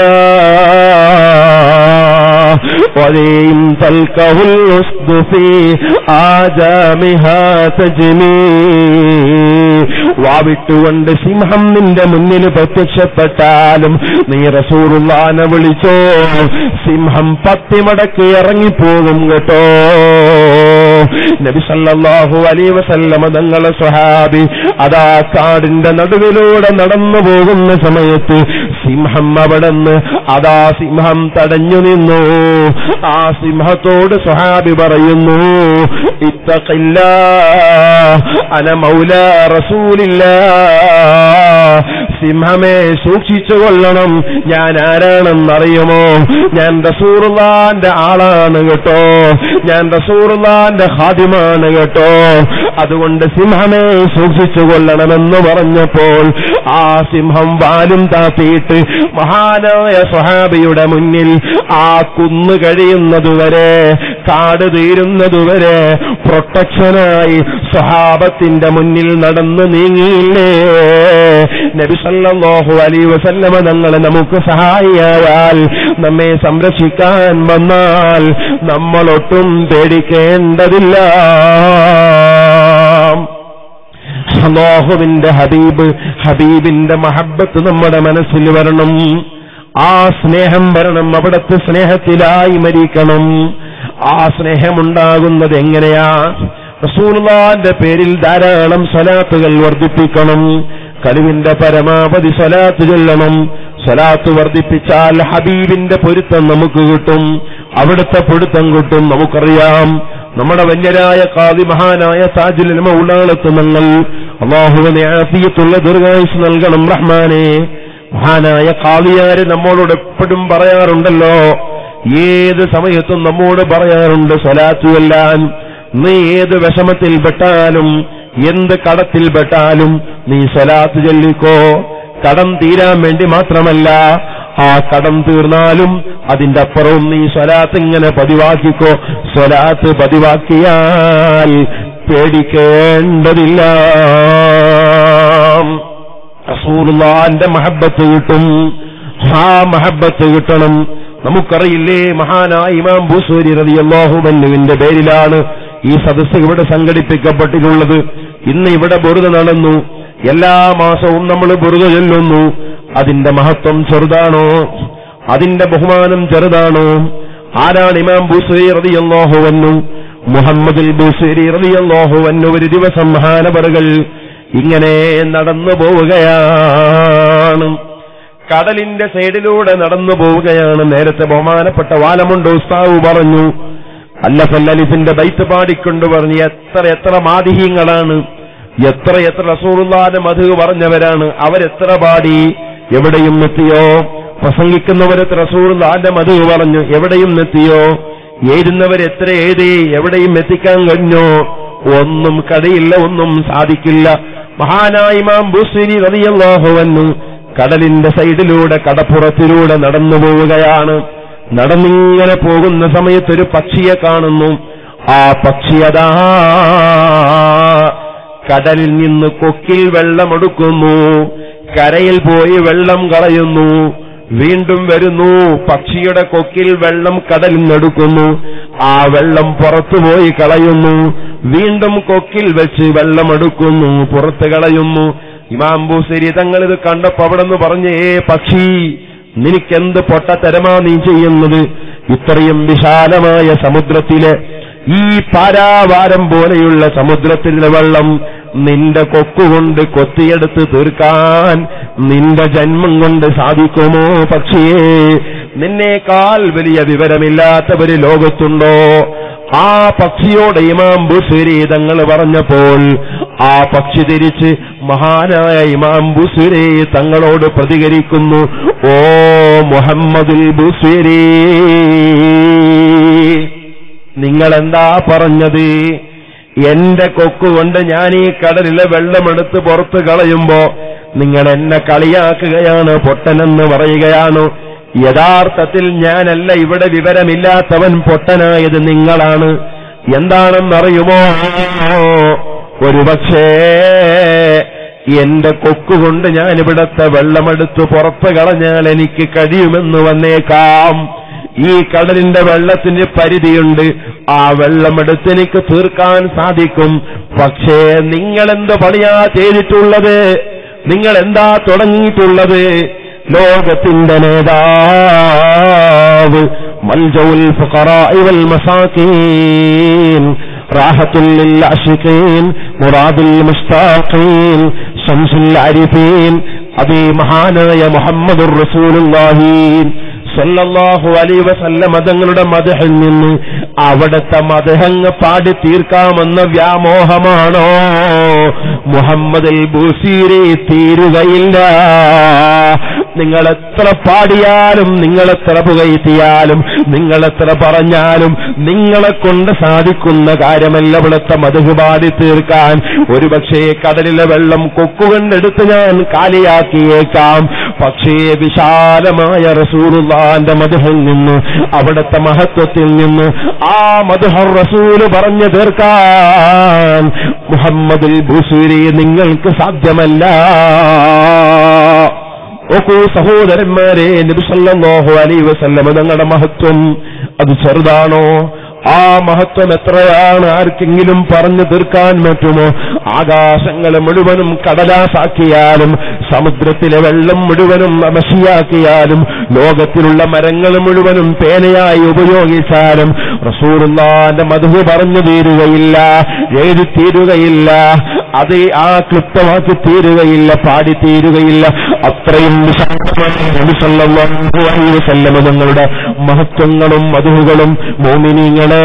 وَلِئِن تَلْقَهُ الْأُسْدُ فِي آجَامِهَا تَجْمِي വാവിട്ടുകൊണ്ട് സിംഹം നിന്റെ മുന്നിൽ പ്രത്യക്ഷപ്പെട്ടാലും നീ റസൂറുല്ലാനെ വിളിച്ചോ സിംഹം പത്തിമടക്ക് ഇറങ്ങിപ്പോകും കേട്ടോ നബി സല്ലല്ലാഹു അലൈഹി വസല്ലമ തങ്ങളെ സ്വഹാബി അതാ കാടിന്റെ നടുവിലൂടെ നടന്നു പോകുന്ന സമയത്ത് സിംഹം അവിടെന്ന് അതാ സിംഹം തടഞ്ഞു നിന്നു ആ സിംഹത്തോട് സ്വഹാബി പറയുന്നു ഇത്തഖില്ല അന മൗല റസൂലില്ല സിംഹമേ സൂക്ഷിച്ചു കൊള്ളണം ഞാൻ ആരാണെന്നറിയുമോ ഞാൻ റസൂറുല്ലാന്റെ ആളാണ് കേട്ടോ ഞാൻ റസൂറുല്ലാന്റെ ഹാദിമാണ് കേട്ടോ അതുകൊണ്ട് സിംഹമേ സൂക്ഷിച്ചു കൊള്ളണമെന്ന് പറഞ്ഞപ്പോൾ ആ സിംഹം വാലും താത്തിയിട്ട് മഹാനായ സ്വഹാബിയുടെ മുന്നിൽ ആ കുന്ന് കഴിയുന്നതുവരെ കാട് തീരുന്നതുവരെ പ്രൊട്ടക്ഷനായി സ്വഹാബത്തിന്റെ മുന്നിൽ നടന്നു നീങ്ങിയില്ലേ നബി സല്ലല്ലാഹു അലൈഹി വസല്ലമ തങ്ങളെ നമുക്ക് സഹായിയായാൽ നമ്മെ സംരക്ഷിക്കാൻ വന്നാൽ നമ്മളൊട്ടും പേടിക്കേണ്ടതില്ല അള്ളാഹുവിന്റെ ഹബീബ് ഹബീബിന്റെ മഹബത്ത് നമ്മുടെ മനസ്സിൽ വരണം ആ സ്നേഹം വരണം അവിടത്തെ സ്നേഹത്തിലായി മരിക്കണം ആ സ്നേഹമുണ്ടാകുന്നത് എങ്ങനെയാ റസൂലുള്ളാന്റെ പേരിൽ ധാരാളം സ്വലാത്തുകൾ വർദ്ധിപ്പിക്കണം കലുവിന്റെ പരമാവധി സ്വലാത്ത് ചൊല്ലണം സ്വലാത്ത് വർദ്ധിപ്പിച്ചാൽ ഹബീബിന്റെ പൊരുത്തം നമുക്ക് കിട്ടും അവിടുത്തെ പൊരുത്തം കിട്ടും നമുക്കറിയാം നമ്മുടെ വന്യരായ കാതി മഹാനായ താജുലിമ ഉള്ളാളത്ത് നിങ്ങൾ അള്ളാഹുവിനെ ആഫിയത്തുള്ള ദീർഘായുസ് നൽകണം റഹ്മാനെ മഹാനായ കാളിയാര് നമ്മളോട് എപ്പോഴും പറയാറുണ്ടല്ലോ ഏത് സമയത്തും നമ്മോട് പറയാറുണ്ട് സ്വലാത്തു എല്ലാം നീ ഏത് വിഷമത്തിൽ പെട്ടാലും എന്ത് കടത്തിൽ പെട്ടാലും നീ സ്വലാത്ത് ചൊല്ലിക്കോ കടം തീരാൻ വേണ്ടി മാത്രമല്ല ആ കടം തീർന്നാലും അതിന്റെ അപ്പുറവും നീ സ്വലാത്ത് ഇങ്ങനെ പതിവാക്കിക്കോ സ്വലാത്ത് പതിവാക്കിയാൽ പേടിക്കേണ്ടതില്ല റസൂലുള്ളാന്റെ മഹബത്ത് കിട്ടും ആ മഹബത്ത് കിട്ടണം നമുക്കറിയില്ലേ മഹാനായ ഇമാം ബൂസൂരി റളിയല്ലാഹു അൻഹുവിന്റെ പേരിലാണ് ഈ സദസ്സ് ഇവിടെ സംഘടിപ്പിക്കപ്പെട്ടിട്ടുള്ളത് ഇന്ന് ഇവിടെ ബുറുത നടന്നു എല്ലാ മാസവും നമ്മൾ ബുറുത ചൊല്ലുന്നു അതിന്റെ മഹത്വം ചെറുതാണോ അതിന്റെ ബഹുമാനം ചെറുതാണോ ആരാണ് ഇമാം ബൂസൂരി റളിയല്ലാഹു അൻഹു മുഹമ്മദുൽ ബൂസൂരി റളിയല്ലാഹു അൻഹു ഒരു ദിവസം മഹാനവറുകൾ ഇങ്ങനെ നടന്നു പോവുകയാണ് കടലിന്റെ സൈഡിലൂടെ നടന്നു പോവുകയാണ് നേരത്തെ ബഹുമാനപ്പെട്ട വാലമുണ്ട് ഉസ്താവ് പറഞ്ഞു അല്ലഫല്ലലിഫിന്റെ ബൈത്ത് പാടിക്കൊണ്ട് പറഞ്ഞു എത്ര എത്ര മാതിഹ്യങ്ങളാണ് എത്ര എത്ര റസൂറുല്ലാന്റെ മധു പറഞ്ഞവരാണ് അവരെത്ര പാടി എവിടെയും എത്തിയോ പ്രസംഗിക്കുന്നവരെത്ര റസൂറുല്ലാന്റെ മധു പറഞ്ഞു എവിടെയും എത്തിയോ എഴുതുന്നവരെത്ര എഴുതി എവിടെയും എത്തിക്കാൻ കഴിഞ്ഞോ ഒന്നും കടയില്ല ഒന്നും സാധിക്കില്ല മഹാനായ ഇമാം ബുസിനി റളിയല്ലാഹുവന്നു കടലിന്റെ സൈഡിലൂടെ കടപ്പുറത്തിലൂടെ നടന്നു പോവുകയാണ് നടന്നിങ്ങനെ പോകുന്ന സമയത്ത് ഒരു പക്ഷിയെ കാണുന്നു ആ പക്ഷി അതാ കടലിൽ നിന്ന് കൊക്കിൽ വെള്ളമെടുക്കുന്നു കരയിൽ പോയി വെള്ളം കളയുന്നു വീണ്ടും വരുന്നു പക്ഷിയുടെ കൊക്കിൽ വെള്ളം കടലിൽ നിന്നെടുക്കുന്നു ആ വെള്ളം പുറത്തുപോയി കളയുന്നു വീണ്ടും കൊക്കിൽ വെച്ച് വെള്ളമെടുക്കുന്നു പുറത്ത് കളയുന്നു ഇമാം ബൂസരി തങ്ങൾ ഇത് കണ്ടപ്പോ അവിടെ നിന്ന് പറഞ്ഞു ഏ പക്ഷി നിനക്കെന്ത് പൊട്ടത്തരമാ നീ ചെയ്യുന്നത് ഇത്രയും വിശാലമായ സമുദ്രത്തിലെ ഈ പാരാവാരം പോലെയുള്ള സമുദ്രത്തിലെ വെള്ളം നിന്റെ കൊക്കുകൊണ്ട് കൊത്തിയെടുത്ത് തീർക്കാൻ നിന്റെ ജന്മം കൊണ്ട് സാധിക്കുമോ പക്ഷിയേ നിന്നേക്കാൾ വലിയ വിവരമില്ലാത്തവര് ലോകത്തുണ്ടോ ആ പക്ഷിയോട് ഇമാം ബുസുരി തങ്ങൾ പറഞ്ഞപ്പോൾ ആ പക്ഷി തിരിച്ച് മഹാനായ ഇമാം ബുസുരി തങ്ങളോട് പ്രതികരിക്കുന്നു ഓ മുഹമ്മദുൽ ബുസുരി നിങ്ങൾ എന്താ പറഞ്ഞത് എന്റെ കൊക്കുകൊണ്ട് ഞാൻ ഈ കടലിലെ വെള്ളമെടുത്ത് പുറത്ത് കളയുമ്പോ നിങ്ങൾ എന്നെ കളിയാക്കുകയാണ് പൊട്ടനെന്ന് പറയുകയാണ് യഥാർത്ഥത്തിൽ ഞാനല്ല ഇവിടെ വിവരമില്ലാത്തവൻ പൊട്ടനായത് നിങ്ങളാണ് എന്താണെന്നറിയുമോ ഒരുപക്ഷേ എന്റെ കൊക്കുകൊണ്ട് ഞാൻ ഇവിടത്തെ വെള്ളമെടുത്ത് പുറത്ത് കളഞ്ഞാൽ എനിക്ക് കഴിയുമെന്ന് വന്നേക്കാം ഈ കടലിന്റെ വെള്ളത്തിന് പരിധിയുണ്ട് ആ വെള്ളമെടുത്ത് എനിക്ക് തീർക്കാൻ സാധിക്കും പക്ഷേ നിങ്ങളെന്ത് പണിയാ ചെയ്തിട്ടുള്ളത് നിങ്ങൾ എന്താ തുടങ്ങിയിട്ടുള്ളത് ലോകത്തിന്റെ നേതാവ് മൽജൗൽ ഫുഖറാഇ വൽ മസാകീൻ റാഹത്തുൽ ലിൽ അശ്കിൻ മുറാദുൽ മുസ്താഖീൻ ശംസുൽ അരിഫീൻ അതേ മഹാനായ മുഹമ്മദുർ റസൂലുള്ളാഹി സല്ലല്ലാഹു അലൈഹി വസല്ലം മതങ്ങളുടെ മതഹിൽ നിന്ന് അവിടുത്തെ മതഹങ്ങ് പാടി തീർക്കാമെന്ന വ്യാമോഹമാണോ മുഹമ്മദിൽ ബൂസീരെ തീരുകയില്ല നിങ്ങൾ എത്ര പാടിയാലും നിങ്ങൾ എത്ര പുകയത്തിയാലും നിങ്ങൾ എത്ര പറഞ്ഞാലും നിങ്ങളെ കൊണ്ട് സാധിക്കുന്ന കാര്യമല്ല ഇവിടുത്തെ മതക് പാടി തീർക്കാൻ ഒരുപക്ഷേ കടലിലെ വെള്ളം കൊക്കുകൊണ്ടെടുത്ത് ഞാൻ കാലിയാക്കിയേക്കാം പക്ഷേ വിശാലമായ റസൂലുള്ളാന്റെ മധുഹിൽ നിന്ന് അവിടുത്തെ മഹത്വത്തിൽ നിന്ന് ആ മധുഹർ റസൂല് പറഞ്ഞു തീർക്കാൻ മുഹമ്മദുൽ ബുസൂരി നിങ്ങൾക്ക് സാധ്യമല്ല നോക്കൂ സഹോദരന്മാരെ നബിസല്ലാഹു അലൈ വസല്ലമ തങ്ങളുടെ മഹത്വം അത് ചെറുതാണോ ആ മഹത്വം എത്രയാണ് ആർക്കെങ്കിലും പറഞ്ഞു തീർക്കാൻ പറ്റുമോ ആകാശങ്ങൾ മുഴുവനും കടലാസാക്കിയാലും സമുദ്രത്തിലെ വെള്ളം മുഴുവനും മഷിയാക്കിയാലും ലോകത്തിലുള്ള മരങ്ങൾ മുഴുവനും പേനയായി ഉപയോഗിച്ചാലും റസൂറുള്ളാന്റെ മധു പറഞ്ഞു തീരുകയില്ല എഴുതി തീരുകയില്ല അത് ആ ക്ലിപ്തമാക്കി തീരുകയില്ല പാടി തീരുകയില്ല അത്രയും വിശാലമായ നബി സല്ലല്ലാഹു അലൈഹി വസല്ലമ തങ്ങളുടെ മഹത്വങ്ങളും മധുകളും മോമിനിങ്ങളെ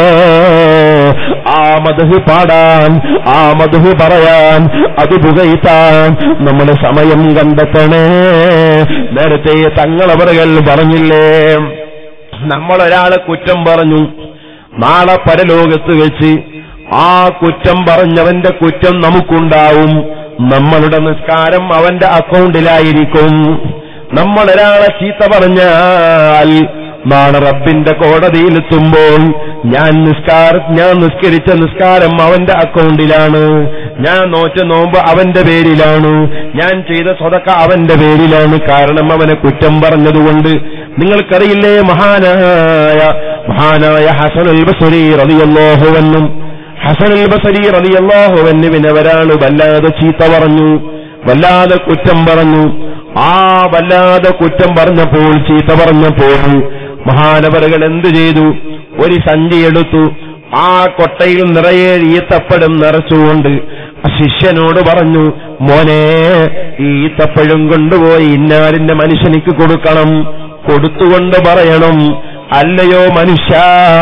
ആ മധു പാടാൻ ആ മധു പറയാൻ അത് പുകയ്ത്താൻ നമ്മുടെ സമയം കണ്ടെത്തണേ നേരത്തെ തങ്ങളവറുകൾ പറഞ്ഞില്ലേ നമ്മളൊരാളെ കുറ്റം പറഞ്ഞു നാളെ പരലോകത്ത് വെച്ച് ആ കുറ്റം പറഞ്ഞവന്റെ കുറ്റം നമുക്കുണ്ടാവും നമ്മളുടെ നിസ്കാരം അവന്റെ അക്കൗണ്ടിലായിരിക്കും നമ്മൾ ഒരാളെ ചീത്ത പറഞ്ഞാൽ നാളെ റബ്ബിന്റെ കോടതിയിലെത്തുമ്പോൾ ഞാൻ നിസ്കാര ഞാൻ നിസ്കരിച്ച നിസ്കാരം അവന്റെ അക്കൗണ്ടിലാണ് ഞാൻ നോറ്റ നോമ്പ് അവന്റെ പേരിലാണ് ഞാൻ ചെയ്ത സ്വതക്ക അവന്റെ പേരിലാണ് കാരണം അവനെ കുറ്റം പറഞ്ഞതുകൊണ്ട് നിങ്ങൾക്കറിയില്ലേ മഹാനായ മഹാനായ ഹസനുൽ ബസരി റളിയല്ലാഹുവെന്നും ഹസനുൽ ബസരി റളിയല്ലാഹുവെന്നുവിനെ ഒരാൾ വല്ലാതെ ചീത്ത പറഞ്ഞു വല്ലാതെ കുറ്റം പറഞ്ഞു ആ വല്ലാതെ കുറ്റം പറഞ്ഞപ്പോൾ ചീത്ത പറഞ്ഞപ്പോൾ മഹാനവറുകൾ എന്തു ചെയ്തു ഒരു സഞ്ചി എടുത്തു ആ കൊട്ടയിൽ നിറയെ ഈത്തപ്പഴം നിറച്ചുകൊണ്ട് ആ ശിഷ്യനോട് പറഞ്ഞു മോനെ ഈ ഈത്തപ്പഴം കൊണ്ടുപോയി ഇന്നാലിന്റെ മനുഷ്യനിക്ക് കൊടുക്കണം കൊടുത്തുകൊണ്ട് പറയണം അല്ലയോ മനുഷ്യ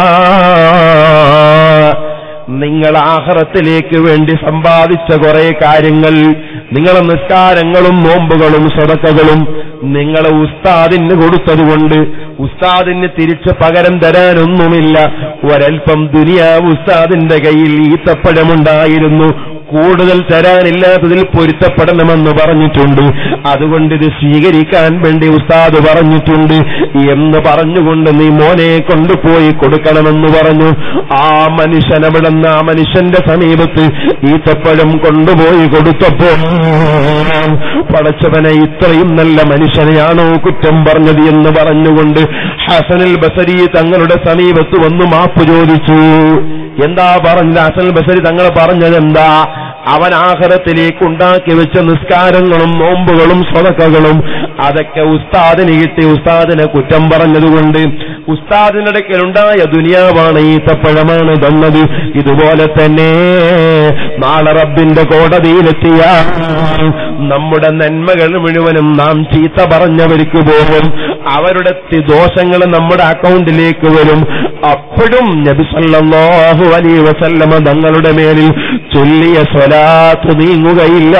നിങ്ങൾ ആഹ്റത്തിലേക്ക് വേണ്ടി സമ്പാദിച്ച കുറെ കാര്യങ്ങൾ നിങ്ങളെ നിസ്കാരങ്ങളും നോമ്പുകളും സ്വതക്കകളും നിങ്ങളെ ഉസ്താദിന് കൊടുത്തതുകൊണ്ട് ഉസ്താദിന് തിരിച്ച് പകരം തരാനൊന്നുമില്ല ഒരൽപ്പം ദുനിയാവ് ഉസ്താദിന്റെ കയ്യിൽ ഈത്തപ്പഴമുണ്ടായിരുന്നു കൂടുതൽ തരാനില്ലാത്തതിൽ പൊരുത്തപ്പെടണമെന്ന് പറഞ്ഞിട്ടുണ്ട് അതുകൊണ്ട് ഇത് സ്വീകരിക്കാൻ വേണ്ടി ഉസ്താദ് പറഞ്ഞിട്ടുണ്ട് എന്ന് പറഞ്ഞുകൊണ്ട് നീ മോനെ കൊണ്ടുപോയി കൊടുക്കണമെന്ന് പറഞ്ഞു ആ മനുഷ്യൻ അവിടെ നിന്ന് ആ മനുഷ്യന്റെ സമീപത്ത് ഈത്തപ്പഴം കൊണ്ടുപോയി കൊടുത്തപ്പോ പടച്ചവനെ ഇത്രയും നല്ല മനുഷ്യനെയാണോ കുറ്റം പറഞ്ഞത് എന്ന് പറഞ്ഞുകൊണ്ട് ഹസനുൽ ബസരി തങ്ങളുടെ സമീപത്ത് വന്ന് മാപ്പ് ചോദിച്ചു എന്താ പറഞ്ഞത് ഹസനുൽ ബസരി തങ്ങൾ പറഞ്ഞത് എന്താ അവൻ ആഹാരത്തിലേക്ക് ഉണ്ടാക്കി വെച്ച നിസ്കാരങ്ങളും നോമ്പുകളും സ്വതക്കകളും അതൊക്കെ ഉസ്താദിന് കിട്ടി ഉസ്താദിനെ കുറ്റം പറഞ്ഞതുകൊണ്ട് ഉസ്താദിനിടയ്ക്കലുണ്ടായ ദുനിയാവാണ് ഈത്തപ്പഴമാണ് തന്നത് ഇതുപോലെ തന്നെ നാളെ റബ്ബിന്റെ കോടതിയിലെത്തിയ നമ്മുടെ നന്മകൾ മുഴുവനും നാം ചീത്ത പറഞ്ഞവർക്ക് പോകും അവരുടെ തി- ദോഷങ്ങൾ നമ്മുടെ അക്കൗണ്ടിലേക്ക് വരും അപ്പോഴും നബി സല്ലല്ലാഹു അലൈഹി വസല്ലമ തങ്ങളുടെ മേലിൽ ചൊല്ലിയ സ്വലാത്ത് നീങ്ങുകയില്ല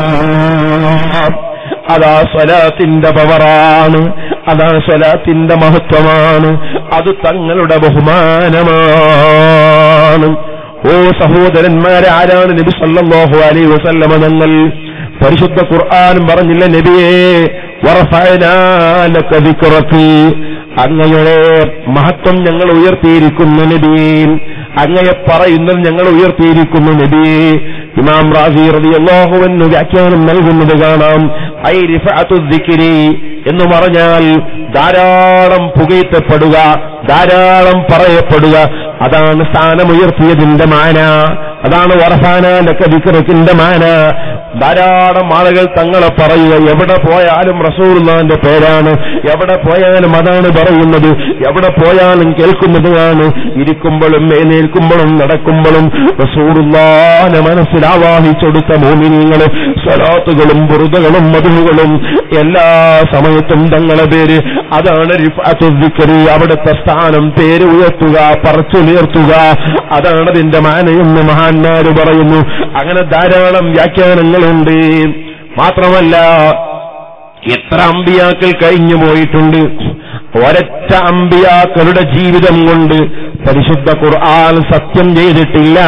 അതാ സ്വലാത്തിന്റെ പവറാണ് അതാ സ്വലാത്തിന്റെ മഹത്വമാണ് അത് തങ്ങളുടെ ബഹുമാനമാണ് ഓ സഹോദരന്മാരെ ആരാണ് നബി സല്ലല്ലാഹു അലൈഹി വസല്ലമ തങ്ങൾ പരിശുദ്ധ ഖുർആൻ പറഞ്ഞില്ല നബിയെ വറഫഅനാ ലക ദിക്റകി അങ്ങയുടെ മഹത്വം ഞങ്ങൾ ഉയർത്തിയിരിക്കുന്നു നബിയെ അങ്ങയെ പറയുന്നത് ഞങ്ങൾ ഉയർത്തിയിരിക്കുന്നു നബിയെ ഇമാം റാസി റളിയല്ലാഹു അൻഹു വ്യാഖ്യാനം നൽകുന്നത് കാണാം ഐ റിഫഅത്തു ദിക്രി എന്ന് പറഞ്ഞാൽ ധാരാളം പുകയത്തപ്പെടുക ധാരാളം പറയപ്പെടുക അതാണ് സ്ഥാനമുയർത്തിയതിന്റെ മാന അതാണ് വർഫാന ലക്കദിക്രത്തിന്റെ മാന ധാരാളം ആളുകൾ തങ്ങളെ പറയുക എവിടെ പോയാലും റസൂർലാന്റെ പേരാണ് എവിടെ പോയാലും അതാണ് പറയുന്നത് എവിടെ പോയാലും കേൾക്കുന്നതാണ് ഇരിക്കുമ്പോഴും എഴുന്നേൽക്കുമ്പോഴും നടക്കുമ്പോഴും റസൂറുല്ലാനെ മനസ്സിൽ ആവാഹിച്ചെടുത്ത മോമിനിങ്ങള് സ്വലാത്തുകളും ബുറുദകളും മധുകളും എല്ലാ സമയത്തും തങ്ങളെ പേര് അതാണ് റിഫഅത്തു ദിക്രി അവിടുത്തെ സ്ഥാനം പേര് ഉയർത്തുക പറച്ചുയർത്തുക അതാണ് അതിന്റെ മാനയെന്ന് മഹാന്മാര് പറയുന്നു അങ്ങനെ ധാരാളം വ്യാഖ്യാനങ്ങളുണ്ട് മാത്രമല്ല എത്ര അമ്പിയാക്കൾ കഴിഞ്ഞു പോയിട്ടുണ്ട് ഒരൊറ്റ അമ്പിയാക്കളുടെ ജീവിതം കൊണ്ട് പരിശുദ്ധ ഖുർആൻ സത്യം ചെയ്തിട്ടില്ല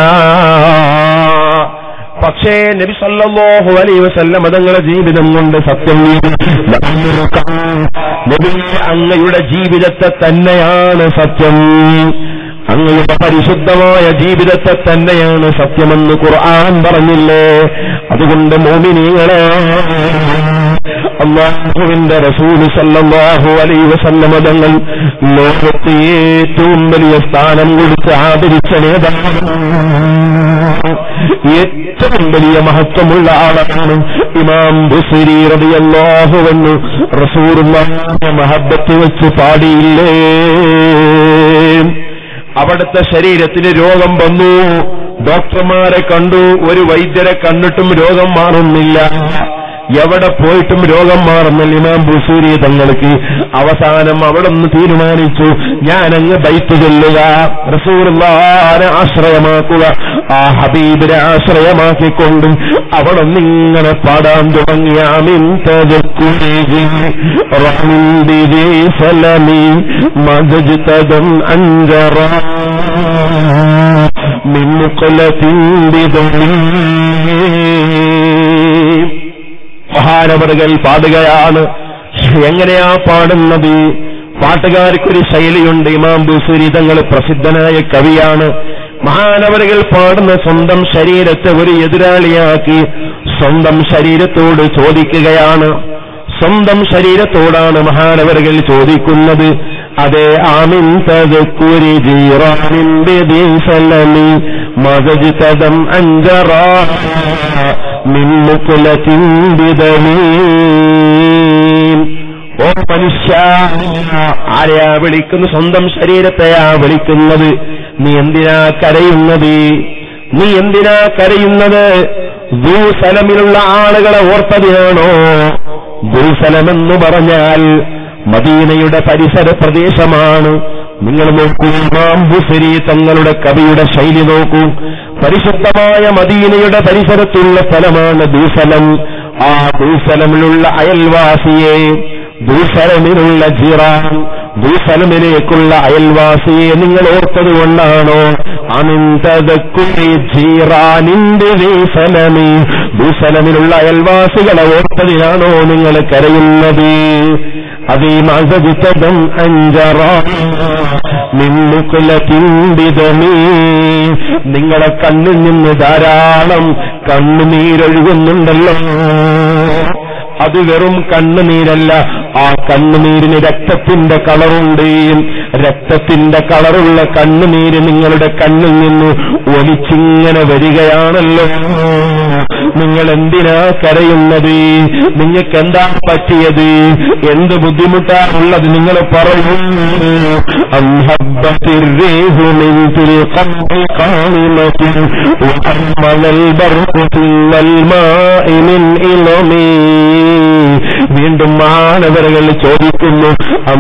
പക്ഷേ നബി സല്ലല്ലാഹു അലൈഹി വസല്ലം തങ്ങളുടെ ജീവിതം കൊണ്ട് സത്യം ചെയ്തു നബി അങ്ങയുടെ ജീവിതത്തെ തന്നെയാണ് സത്യം അങ്ങയുടെ പരിശുദ്ധമായ ജീവിതത്തെ തന്നെയാണ് സത്യമെന്ന് ഖുർആൻ പറഞ്ഞില്ലേ അതുകൊണ്ട് മോമിനികളെ അള്ളാഹുവിന്റെ റസൂൽ സല്ലല്ലാഹു അലൈഹി വസല്ലമ തങ്ങൾ ലോകത്ത് ഏറ്റവും വലിയ സ്ഥാനം കൊടുത്ത് ആദരിച്ച നേതാവാണ് ഏറ്റവും വലിയ മഹത്വമുള്ള ആളാണ് ഇമാം ബുസരി റളിയല്ലാഹു അൻഹു റസൂലുള്ളാഹിന്റെ മഹബ്ബത്ത് വെച്ച് പാടിയില്ലേ അവിടുത്തെ ശരീരത്തിന് രോഗം വന്നു ഡോക്ടർമാരെ കണ്ടു ഒരു വൈദ്യരെ കണ്ടിട്ടും രോഗം മാറുന്നില്ല എവിടെ പോയിട്ടും രോഗം മാറുന്നില്ല ഇമാം ബുസൂരി തങ്ങൾക്ക് അവസാനം അവിടെ നിന്ന് തീരുമാനിച്ചു ഞാനങ്ങ് ബൈത്ത് ചെല്ലുക റസൂറുള്ളാനെ ആശ്രയമാക്കുക ആ ഹബീബിനെ ആശ്രയമാക്കിക്കൊണ്ട് അവിടെ നിന്നിങ്ങനെ പാടാൻ തുടങ്ങി ആമിൻ തജക്കുരേജി റഹ്മിൻ ബിജി സലമി മജജ്തദം അഞ്ചറ من مقلة بضمير മഹാനവറുകൾ പാടുകയാണ് എങ്ങനെയാ പാടുന്നത് പാട്ടുകാർക്കൊരു ശൈലിയുണ്ട് ഇമാം ബുസൂരി തങ്ങൾ പ്രസിദ്ധനായ കവിയാണ് മഹാനവറുകൾ പാടുന്ന സ്വന്തം ശരീരത്തെ ഒരു എതിരാളിയാക്കി സ്വന്തം ശരീരത്തോട് ചോദിക്കുകയാണ് സ്വന്തം ശരീരത്തോടാണ് മഹാനവറുകൾ ചോദിക്കുന്നത് അതെ ആമിൻ തദക്കുരി ജീറാനിൻ ബിദി സലമി മസജ്തദം അഞ്ചറാ മിൻ മുഖലത്തിൻ ബിദമീൻ ഓ മനുഷ്യ ആരെയാ വിളിക്കുന്നു സ്വന്തം ശരീരത്തെയാ വിളിക്കുന്നത് നീ എന്തിനാ കരയുന്നത് നീ എന്തിനാ കരയുന്നത് ഭൂസ്ഥലമിലുള്ള ആളുകളെ ഓർത്തതിനാണോ ഭൂസ്ഥലമെന്ന് പറഞ്ഞാൽ മദീനയുടെ പരിസര പ്രദേശമാണ് നിങ്ങൾ നോക്കൂ ഇമാം ബുസരി തങ്ങളുടെ കവിയുടെ ശൈലി നോക്കൂ പരിശുദ്ധമായ മദീനയുടെ പരിസരത്തുള്ള സ്ഥലമാണ് ദൂസലം ആ ദൂസലമിലുള്ള അയൽവാസിയെ ദൂസലമിലുള്ള ജിറാൻ ദൂസലമിലേക്കുള്ള അയൽവാസിയെ നിങ്ങൾ ഓർത്തത് കൊണ്ടാണോ അനിന്തതക്കുറി ജീറാനിന്റെ ദൂസലമി ദൂസലമിലുള്ള അയൽവാസികളെ ഓർത്തതിനാണോ നിങ്ങൾ കരയുന്നത് അതീ മസജിത്തതും അഞ്ചറ നിന്നുകുലത്തിന്തിതമീ നിങ്ങളെ കണ്ണിൽ നിന്ന് ധാരാളം കണ്ണുനീരൊഴുകുന്നുണ്ടല്ലോ അത് വെറും കണ്ണുനീരല്ല ആ കണ്ണുനീരിന് രക്തത്തിന്റെ കളറുണ്ട് രക്തത്തിന്റെ കളറുള്ള കണ്ണുനീര് നിങ്ങളുടെ കണ്ണിൽ നിന്ന് ഒലിച്ചിങ്ങനെ വരികയാണല്ലോ നിങ്ങൾ എന്തിനാ കരയുന്നത് നിങ്ങൾക്ക് എന്താ പറ്റിയത് എന്ത് ബുദ്ധിമുട്ടാണുള്ളത് നിങ്ങൾ പറയൂ വീണ്ടും മാനവരകൾ ചോദിക്കുന്നു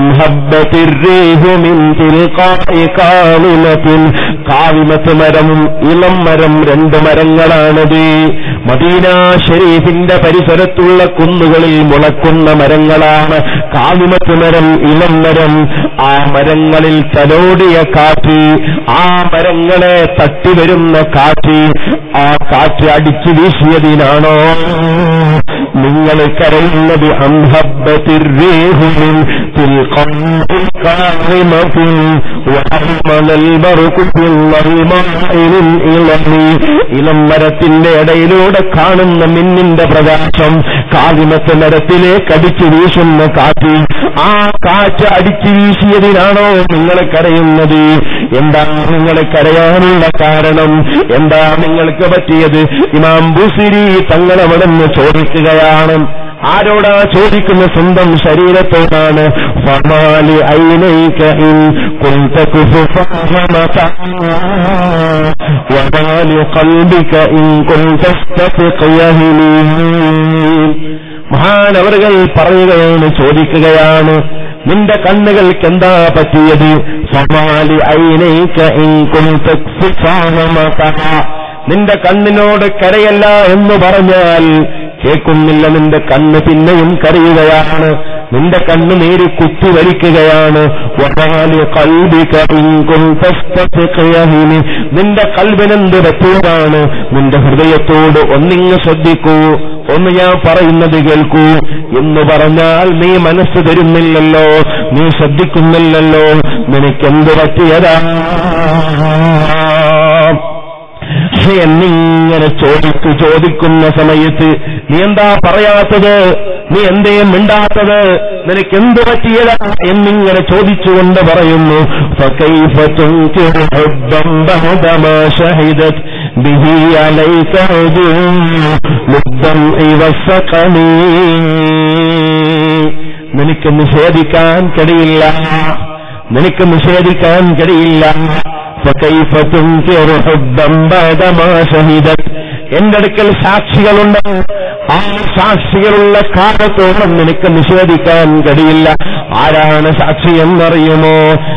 കാവിമത്ത് മരവും ഇളം മരം രണ്ട് മരങ്ങളാണത് മദീന ഷരീഫിന്റെ പരിസരത്തുള്ള കുന്നുകളിൽ മുളക്കുന്ന മരങ്ങളാണ് കാവിമത്ത് മരം ഇളം മരം ആ മരങ്ങളിൽ തലോടിയ കാറ്റ് ആ മരങ്ങളെ തട്ടി വരുന്ന കാറ്റ് ആ കാറ്റ് അടിച്ചു വീശിയതിനാണോ നിങ്ങൾ കരയുന്നത് അംഹബത്തിർവേഹുമിൻ ഇളം മരത്തിന്റെ ഇടയിലൂടെ കാണുന്ന മിന്നിന്റെ പ്രകാശം കാവിമത്തെ മരത്തിലേക്ക് അടിച്ചു വീശുന്ന കാറ്റ് ആ കാറ്റ് അടിച്ചു വീശിയതിനാണോ നിങ്ങൾ കരയുന്നത് എന്താ നിങ്ങൾ കരയാനുള്ള കാരണം എന്താ നിങ്ങൾക്ക് പറ്റിയത് ഇമാം ബുസിരി തങ്ങളവിടെ നിന്ന് ചോദിക്കുകയാണ് ആരോടാ ചോദിക്കുന്ന സ്വന്തം ശരീരത്തോടാണ് ഫമാലി ഐനൈക ഇൻ കുന്ത കുഫുഫഹമത വമാലി ഖൽബിക ഇൻ കുന്ത സ്തഫിഖയഹിലി മഹാനവറുകൾ പറയുകയാണ് ചോദിക്കുകയാണ് നിന്റെ കണ്ണുകൾക്ക് എന്താ പറ്റിയത് ഫമാലി ഐനൈക ഇൻ കുന്ത കുഫുഫഹമത നിന്റെ കണ്ണിനോട് കരയല്ല എന്ന് പറഞ്ഞാൽ കേൾക്കുന്നില്ല നിന്റെ കണ്ണ് പിന്നെയും കരയുകയാണ് നിന്റെ കണ്ണ് നേരി കുത്തിവലിക്കുകയാണ് നിന്റെ കൽവിനെന്ത് പറ്റുകയാണ് നിന്റെ ഹൃദയത്തോട് ഒന്നിങ്ങ് ശ്രദ്ധിക്കൂ ഒന്ന് ഞാൻ പറയുന്നത് കേൾക്കൂ എന്ന് പറഞ്ഞാൽ നീ മനസ്സ് തരുന്നില്ലല്ലോ നീ ശ്രദ്ധിക്കുന്നില്ലല്ലോ നിനക്കെന്ത് പറ്റിയതാ എന്നിങ്ങനെ ചോദിക്കു ചോദിക്കുന്ന സമയത്ത് നീ എന്താ പറയാത്തത് നീ എന്തേ മിണ്ടാത്തത് നിനക്ക് എന്ത് പറ്റിയതാ എന്നിങ്ങനെ ചോദിച്ചുകൊണ്ട് പറയുന്നു فكيف تنكر حبا بعدما شهدت به عليك عدو للدمع والسقم നിനക്ക് നിഷേധിക്കാൻ കഴിയില്ല നിനക്ക് നിഷേധിക്കാൻ കഴിയില്ല فكيف تنكر حبا بعدما شهدت എന്റെ അടുക്കൽ സാക്ഷികളുണ്ട് ആ സാക്ഷികളുള്ള കാലത്തോളം നിനക്ക് നിഷേധിക്കാൻ കഴിയില്ല ആരാണ് സാക്ഷി എന്നറിയുമോ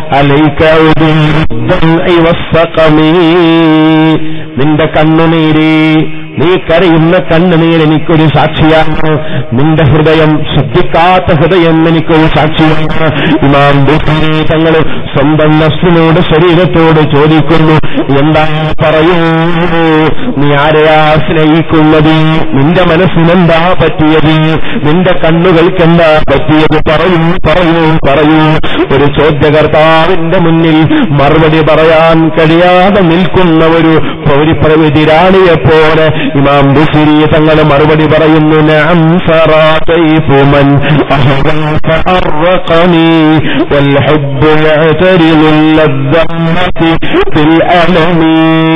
അലൈക്കമീ നിന്റെ കണ്ണുനീര് നീ കരയുന്ന കണ്ണുനീർ എനിക്കൊരു സാക്ഷിയാണ് നിന്റെ ഹൃദയം ശുദ്ധിക്കാത്ത ഹൃദയം എനിക്കൊരു സാക്ഷിയാണ് ഇമാം ബുഖാരി തങ്ങൾ സ്വന്തം നഫ്സിനോട് ശരീരത്തോട് ചോദിക്കുന്നു എന്താ പറയൂ നീ ആരെയാ സ്നേഹിക്കുന്നത് നിന്റെ മനസ്സിനെന്താ പറ്റിയത് നിന്റെ കണ്ണുകൾക്ക് എന്താ പറ്റിയത് പറയൂ പറയൂ പറയൂ ഒരു ചോദ്യകർത്താവിന്റെ മുന്നിൽ മറുപടി പറയാൻ കഴിയാതെ നിൽക്കുന്ന ഒരു ഒരു പ്രവിധിരാളിയെ പോലെ ഇമാം ബുസിരി തങ്ങൾ മറുപടി പറയുന്നു നഅം സറാ കൈഫുമൻ അഹ്വൻ ഫഅറഖനി والحب يعترض اللذات بالألم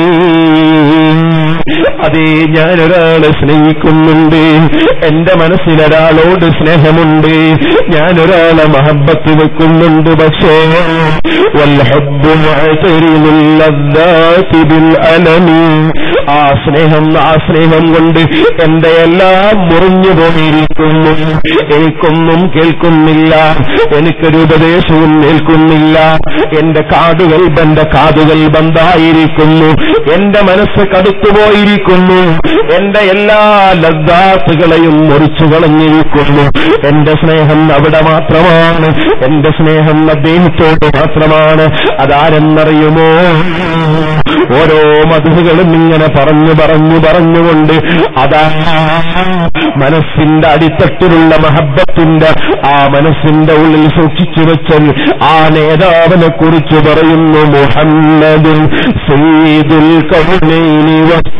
അതേ ഞാനൊരാളെ സ്നേഹിക്കുന്നുണ്ട് എന്റെ മനസ്സിലൊരാളോട് സ്നേഹമുണ്ട് ഞാനൊരാളെ മഹബത്ത് വെക്കുന്നുണ്ട് പക്ഷേ والحب معترض اللذات بالألم ആ സ്നേഹം ആ സ്നേഹം കൊണ്ട് എന്റെ എല്ലാം മുറിഞ്ഞു പോയിരിക്കുന്നു എനിക്കൊന്നും കേൾക്കുന്നില്ല എനിക്കൊരു ഉപദേശവും കേൾക്കുന്നില്ല എന്റെ കാടുകൾ എന്റെ കാതുകൾ ബന്ധായിരിക്കുന്നു എന്റെ മനസ്സ് കടുത്തുപോയിരിക്കുന്നു എന്റെ എല്ലാ ലദ്ദാത്തുകളെയും മുറിച്ചു കളഞ്ഞിരിക്കുന്നു എന്റെ സ്നേഹം അവിടെ മാത്രമാണ് എന്റെ സ്നേഹം അദ്ദേഹത്തോട് മാത്രമാണ് അതാരെന്നറിയുമോ ഓരോ മധുകളും ഇങ്ങനെ പറഞ്ഞു പറഞ്ഞു പറഞ്ഞുകൊണ്ട് അതാ മനസ്സിന്റെ അടിത്തട്ടിലുള്ള മഹബത്തിന്റെ ആ മനസ്സിന്റെ ഉള്ളിൽ സൂക്ഷിച്ചു വെച്ചൽ ആ നേതാവിനെ കുറിച്ച് പറയുന്നു മുഹമ്മദ് സയ്യിദുൽ കൗനൈനി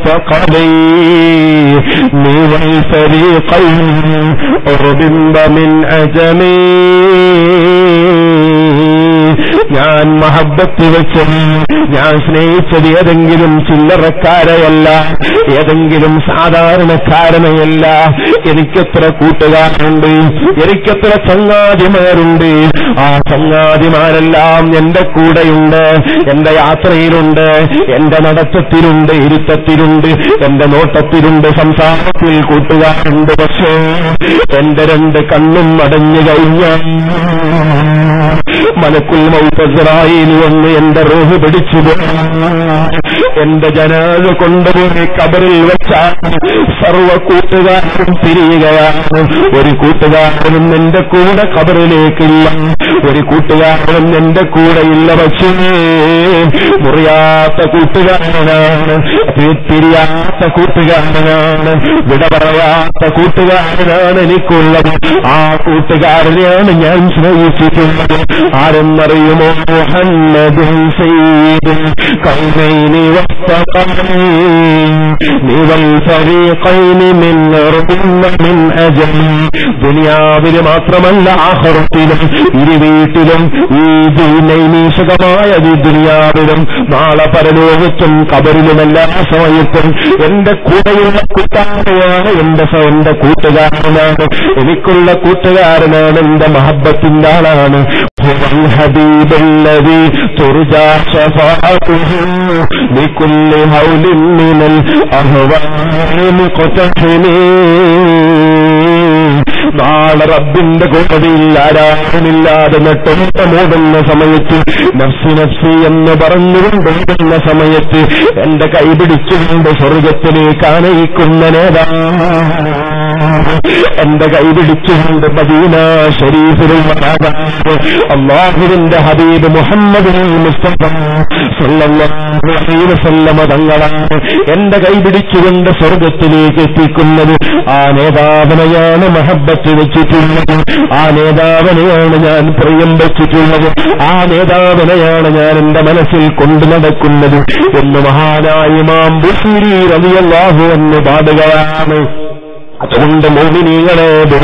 والثقلين والفريقين أربند من أجمين ഞാൻ മഹബത്ത് വെച്ചത് ഞാൻ സ്നേഹിച്ചത് ഏതെങ്കിലും ചില്ലറക്കാരെയല്ല ഏതെങ്കിലും സാധാരണക്കാരനെയല്ല എനിക്കെത്ര കൂട്ടുകാരുണ്ട് എനിക്കെത്ര ചങ്ങാതിമാരുണ്ട് ആ ചങ്ങാതിമാരെല്ലാം എന്റെ കൂടെയുണ്ട് എന്റെ യാത്രയിലുണ്ട് എന്റെ നടത്തത്തിലുണ്ട് ഇരുത്തത്തിലുണ്ട് എന്റെ നോട്ടത്തിലുണ്ട് സംസാരത്തിൽ കൂട്ടുകാരുണ്ട് പക്ഷേ എന്റെ രണ്ട് കണ്ണും അടഞ്ഞു കഴിഞ്ഞാൽ മലക്കുൽ മൗത്തസറായിൽ വന്ന് എന്റെ റോഹ് പിടിച്ചു എന്റെ ജനാദ കൊണ്ടുപോയി കബറിൽ വെച്ചാൽ സർവ കൂട്ടുകാരും പിരിയുകയാണ് ഒരു കൂട്ടുകാരനും എന്റെ കൂടെ കബറിലേക്കില്ല ഒരു കൂട്ടുകാരനും എന്റെ കൂടെയില്ല പക്ഷേ മുറിയാത്ത കൂട്ടുകാരനാണ് പിരിയാത്ത കൂട്ടുകാരനാണ് വിട പറയാത്ത കൂട്ടുകാരനാണ് എനിക്കുള്ളത് ആ കൂട്ടുകാരനെയാണ് ഞാൻ സ്നേഹിച്ചിട്ടുള്ളത് ആരെന്നറിയുമോ മുഹമ്മദ് കൈനൈനി മിൻ അജൽ ദുനിയാവില് മാത്രമല്ല ആഹ്റത്തിലും ഇരു വീട്ടിലും ഈ നൈമീഷകമായ ഈ ദുനിയാവിലും നാളെ പരലോകത്തും കബറിലുമെല്ലാ സമയത്തും എന്റെ കൂടെയുള്ള കൂട്ടാരനാണ് എന്റെ എന്റെ കൂട്ടുകാരനാണ് എനിക്കുള്ള കൂട്ടുകാരനാണ് എന്റെ മഹബത്തിന്റെ ആളാണ് الحبيب الذي ترجى شفاعته لكل هول من الأهوال مقتحم നാളെ റബ്ബിന്റെ കോടതിയിൽ ആരാധനില്ലാതെ നെട്ടോട്ടമോടുന്ന സമയത്ത് നഫ്സി നഫ്സി എന്ന് പറഞ്ഞുകൊണ്ടിരിക്കുന്ന സമയത്ത് എന്റെ കൈപിടിച്ചുകൊണ്ട് സ്വർഗത്തിലേക്ക് ആനയിക്കുന്ന നേതാ എന്റെ കൈപിടിച്ചുകൊണ്ട് മദീന ഷരീഫിലുള്ള രാജാവ് അള്ളാഹുവിന്റെ ഹബീബ് മുഹമ്മദ് മുസ്തഫ സല്ലല്ലാഹു അലൈഹി വസല്ലമ തങ്ങളാണ് എന്റെ കൈപിടിച്ചുകൊണ്ട് സ്വർഗത്തിലേക്ക് എത്തിക്കുന്നത് ആ നേതാവിനെയാണ് മഹബത്ത് വെച്ചിട്ടുള്ളത് ആ നേതാവിനെയാണ് ഞാൻ പ്രിയം വെച്ചിട്ടുള്ളത് ആ നേതാവിനെയാണ് ഞാൻ എന്റെ മനസ്സിൽ കൊണ്ടു നടക്കുന്നത് എന്ന് മഹാനായ ഇമാം ബുസീരി റളിയല്ലാഹു എന്ന് പാടുകയാണ് അതുകൊണ്ട് മോഹിനികളെ ദുർഗയുടെ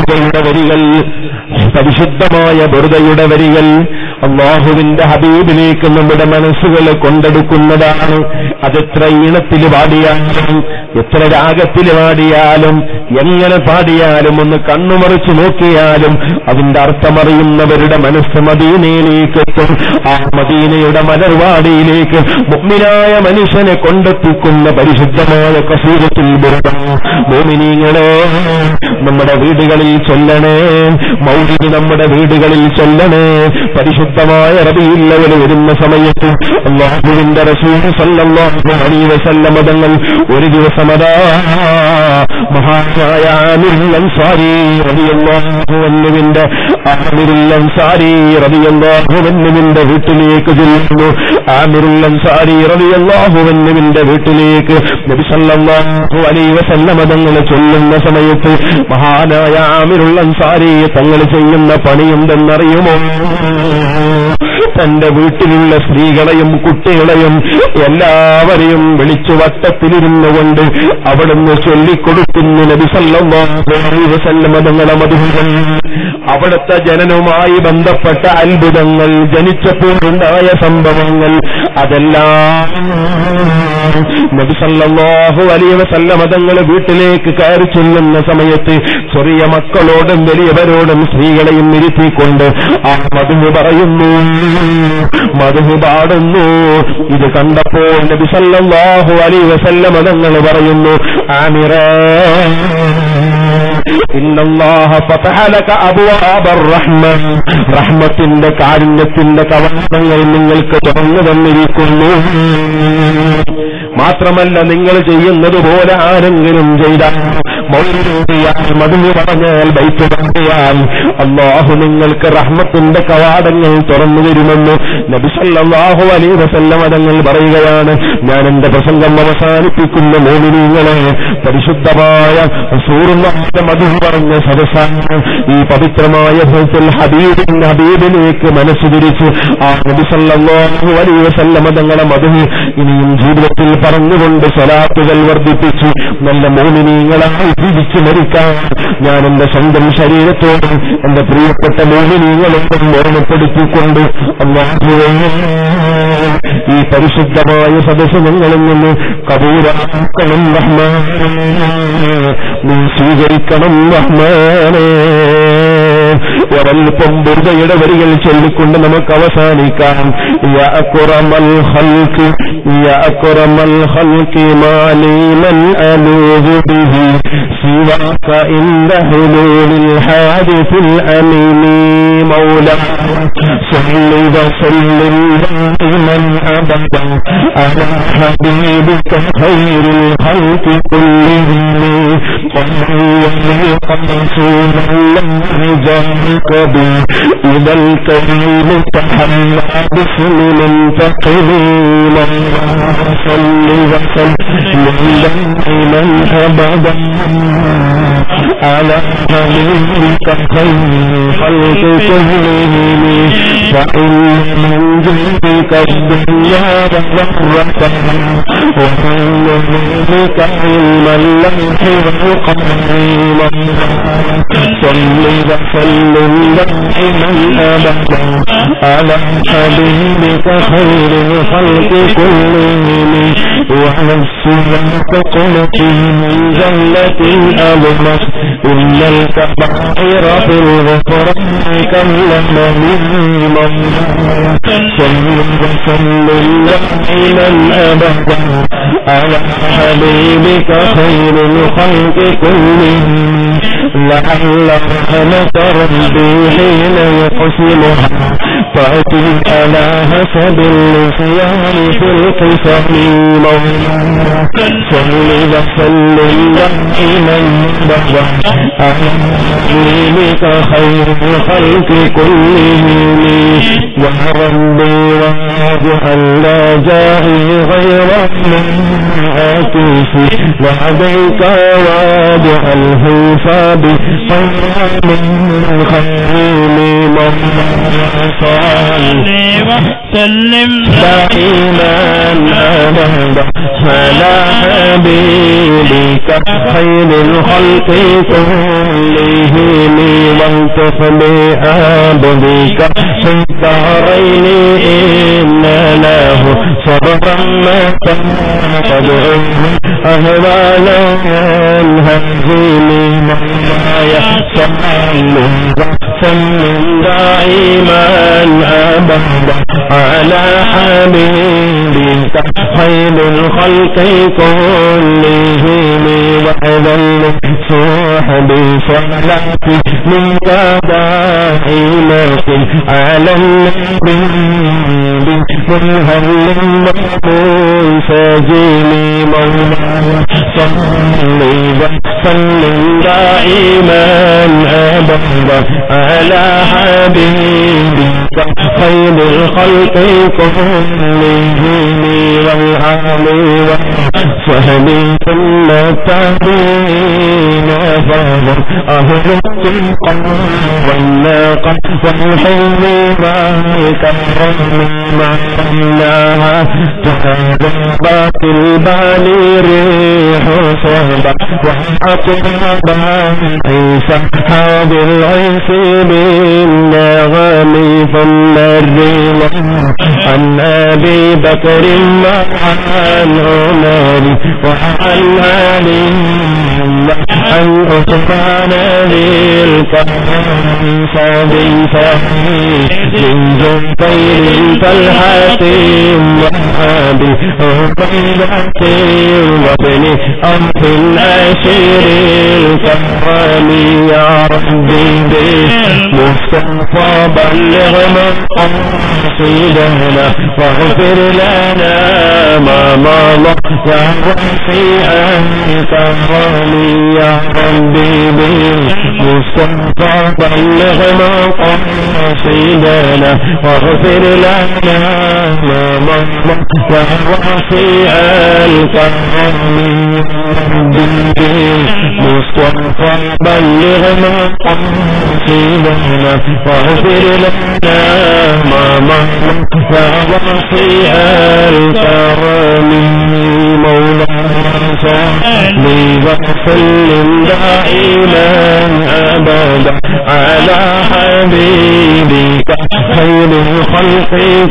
വരികൾ പരിശുദ്ധമായ ബുറുദയുടെ വരികൾ അള്ളാഹുവിന്റെ ഹബീബിലേക്ക് നമ്മുടെ മനസ്സുകൾ കൊണ്ടെടുക്കുന്നതാണ് അതെത്ര ഈണത്തിൽ പാടിയാലും എത്ര രാഗത്തിൽ പാടിയാലും എങ്ങനെ പാടിയാലും ഒന്ന് കണ്ണുമറിച്ച് നോക്കിയാലും അതിന്റെ അർത്ഥമറിയുന്നവരുടെ മനസ്സ് മദീനയിലേക്ക് എത്തും ആ മദീനയുടെ മലർവാടിയിലേക്ക് മുഗ്മിനായ മനുഷ്യനെ കൊണ്ടെത്തിക്കുന്ന പരിശുദ്ധമായ കസീരത്തിൽ ഭൂമിനീങ്ങളെ നമ്മുടെ വീടുകളിൽ ചൊല്ലണേ മൗലിക നമ്മുടെ വീടുകളിൽ ചൊല്ലണേ പരിശുദ്ധമായ റബിയില്ലവർ വരുന്ന സമയത്ത് അള്ളാഹുവിന്റെ റസൂൽ സല്ലല്ലാഹു അലൈഹി വസല്ലം തങ്ങൾ ഒരു ദിവസം അതാ മഹാനായ ആമിറുൽ അൻസാരി റളിയല്ലാഹു അൻഹുവിന്റെ ആമിറുൽ അൻസാരി റളിയല്ലാഹു അൻഹുവിന്റെ വീട്ടിലേക്ക് ചെല്ലുന്നു ആമിറുൽ അൻസാരി റളിയല്ലാഹു അൻഹുവിന്റെ വീട്ടിലേക്ക് നബി സല്ലല്ലാഹു അലൈഹി വസല്ലം തങ്ങൾ ചൊല്ലുന്ന സമയത്ത് മഹാനായ ആമിറുൽ അൻസാരി തങ്ങൾ ചെയ്യുന്ന പണി എന്തെന്നറിയുമോ തന്റെ വീട്ടിലുള്ള സ്ത്രീകളെയും കുട്ടികളെയും എല്ലാവരെയും വിളിച്ചു വട്ടത്തിലിരുന്നു കൊണ്ട് അവിടുന്ന് ചൊല്ലിക്കൊടുക്കുന്നു നബി സല്ലല്ലാഹു അലൈഹി വസല്ലം തങ്ങളെ മധുരം അവിടുത്തെ ജനനവുമായി ബന്ധപ്പെട്ട അത്ഭുതങ്ങൾ ജനിച്ചപ്പോഴുണ്ടായ സംഭവങ്ങൾ അതെല്ലാം നബി സല്ലല്ലാഹു അലൈഹി വസല്ലം തങ്ങൾ വീട്ടിലേക്ക് കയറി ചെല്ലുന്ന സമയത്ത് ചെറിയ മക്കളോടും വലിയവരോടും സ്ത്രീകളെയും ഇരുത്തിക്കൊണ്ട് ആ മധു പറയുന്നു മധു പാടുന്നു ഇത് കണ്ടപ്പോൾ നബി സല്ലല്ലാഹു അലൈഹി വസല്ലം തങ്ങൾ പറയുന്നു ആമിറ ഇന്നല്ലാഹ ഫതഹ ലക അബ്വാബർ റഹ്മ റഹ്മത്തിന്റെ കാരുണ്യത്തിന്റെ കവാടങ്ങൾ നിങ്ങൾക്ക് തുറന്നു തന്നിരിക്കുന്നു മാത്രമല്ല നിങ്ങൾ ചെയ്യുന്നത് പോലെ ആരെങ്കിലും ചെയ്താൽ മൗലൂദിയാൽ മധു പറഞ്ഞാൽ ബൈത്ത് പറഞ്ഞാൽ അള്ളാഹു നിങ്ങൾക്ക് റഹ്മത്തിന്റെ കവാടങ്ങൾ തുറന്നു തരുമെന്ന് നബി സല്ലല്ലാഹു അലൈഹി വസല്ലം തങ്ങൾ പറയുകയാണ് ഞാൻ എന്റെ പ്രസംഗം അവസാനിപ്പിക്കുന്ന മോമിനിങ്ങളെ പരിശുദ്ധമായ സൂറുമാന്റെ മധു പറഞ്ഞ സദസ്സാണ് ഈ പവിത്രമായ ഭൂത്തിൽ ഹബീബിൻ ഹബീബിലേക്ക് മനസ്സ് തിരിച്ച് ആ നബി സല്ലല്ലാഹു അലൈഹി വസല്ലം തങ്ങളെ മധു ഇനിയും ജീവിതത്തിൽ പറഞ്ഞുകൊണ്ട് സ്വലാത്തുകൾ വർദ്ധിപ്പിച്ച് നല്ല മോമിനീങ്ങളായി ജീവിച്ചു മരിക്കാൻ ഞാൻ എന്റെ സ്വന്തം ശരീരത്തോടും എന്റെ പ്രിയപ്പെട്ട മോമിനീങ്ങളോടും ഓർമ്മപ്പെടുത്തിക്കൊണ്ട് അള്ളാഹുവേ ഈ പരിശുദ്ധമായ സദസ്സ് ഞങ്ങളിൽ നിന്ന് കബൂരാക്കണം റഹ്മാനേ നീ സ്വീകരിക്കണം റഹ്മാനേ ഒരൽപ്പം ബുർദയുടെ വരികൾ ചൊല്ലിക്കൊണ്ട് നമുക്ക് അവസാനിക്കാം യാ അക്റമൽ ഖൽഖ് യാ അക്റമൽ ഖൽഖി മാലി മൻ അലൂഹു ബിഹി സിവാക ഇൻദ ഹുലൂലിൽ ഹാദിസിൽ അമീനി മൗലാ صل وسلم دائما ابدا على حبيبك خير الخلق كلهم ومن رسول الله ذلك به إذا الكريم تحلى باسم منتقم صل وسلم دائما ابدا على حبيبك خير الخلق كلهم فإن من جهدك الدنيا ذرة ومن جهدك علم اللوح والقلم صل وسلم دائما أبدا على حبيبك خير الخلق كلهم ونفسنا تقلق من زلة أظلت إن الكبائر في الغفران كاللمم صل وسلم دائما أبدا على حبيبك خير الخلق كلهم لعل رحمة ربي حين يقسمها تأتي على حسب النسيان في القسم مولانا صل وسلم دائما أبدا على حبيبك خير الخلق كلهم وربي واجعل لا جاهي غير من عاكف لديك واجعله فابي خير من خير مولانا صل وسلم دائما أبدا على حبيبك خير الخلق كلهم والطف بعبدك في الدارين إن له صبرا ما قد أهوالا هزيم مولاي صلى وسلم دائما أبدا على حبيبك خير الخلق كلهم وأذل صحبي صلاتي منك دائمة على النبي منهل سجيني مولاي صلي وسلم دائما أبدا على حبيبك خير الخلق كلهم والعالي والصحب ثم التابعين فهم أهل الصدق والناقة والحلم ما كرم ما صلاها تهذبت البالي ريح صهبة وحقبا عيسى هذه العيس بالنغم ثم الرضا عن أبي بكر وعن عمر وعن علي عن عثمان للكرم صبي صبي من جبير فالحاتم وأبي عبيدة وابن أمر العشير الكرم يا ربي بالمصطفى بلغ مقاصدنا واغفر لنا ما مضى يا وسيع الكرم يا ربي بالمصطفى بلغ مقاصدنا واغفر لنا ما مضى يا وسيع الكرم بالمصطفى بلغ مقاصدنا واغفر لنا ما مضى يا وسيع الكرم مولانا صلي وسلم دائما ابدا على حبيبك خير الخلق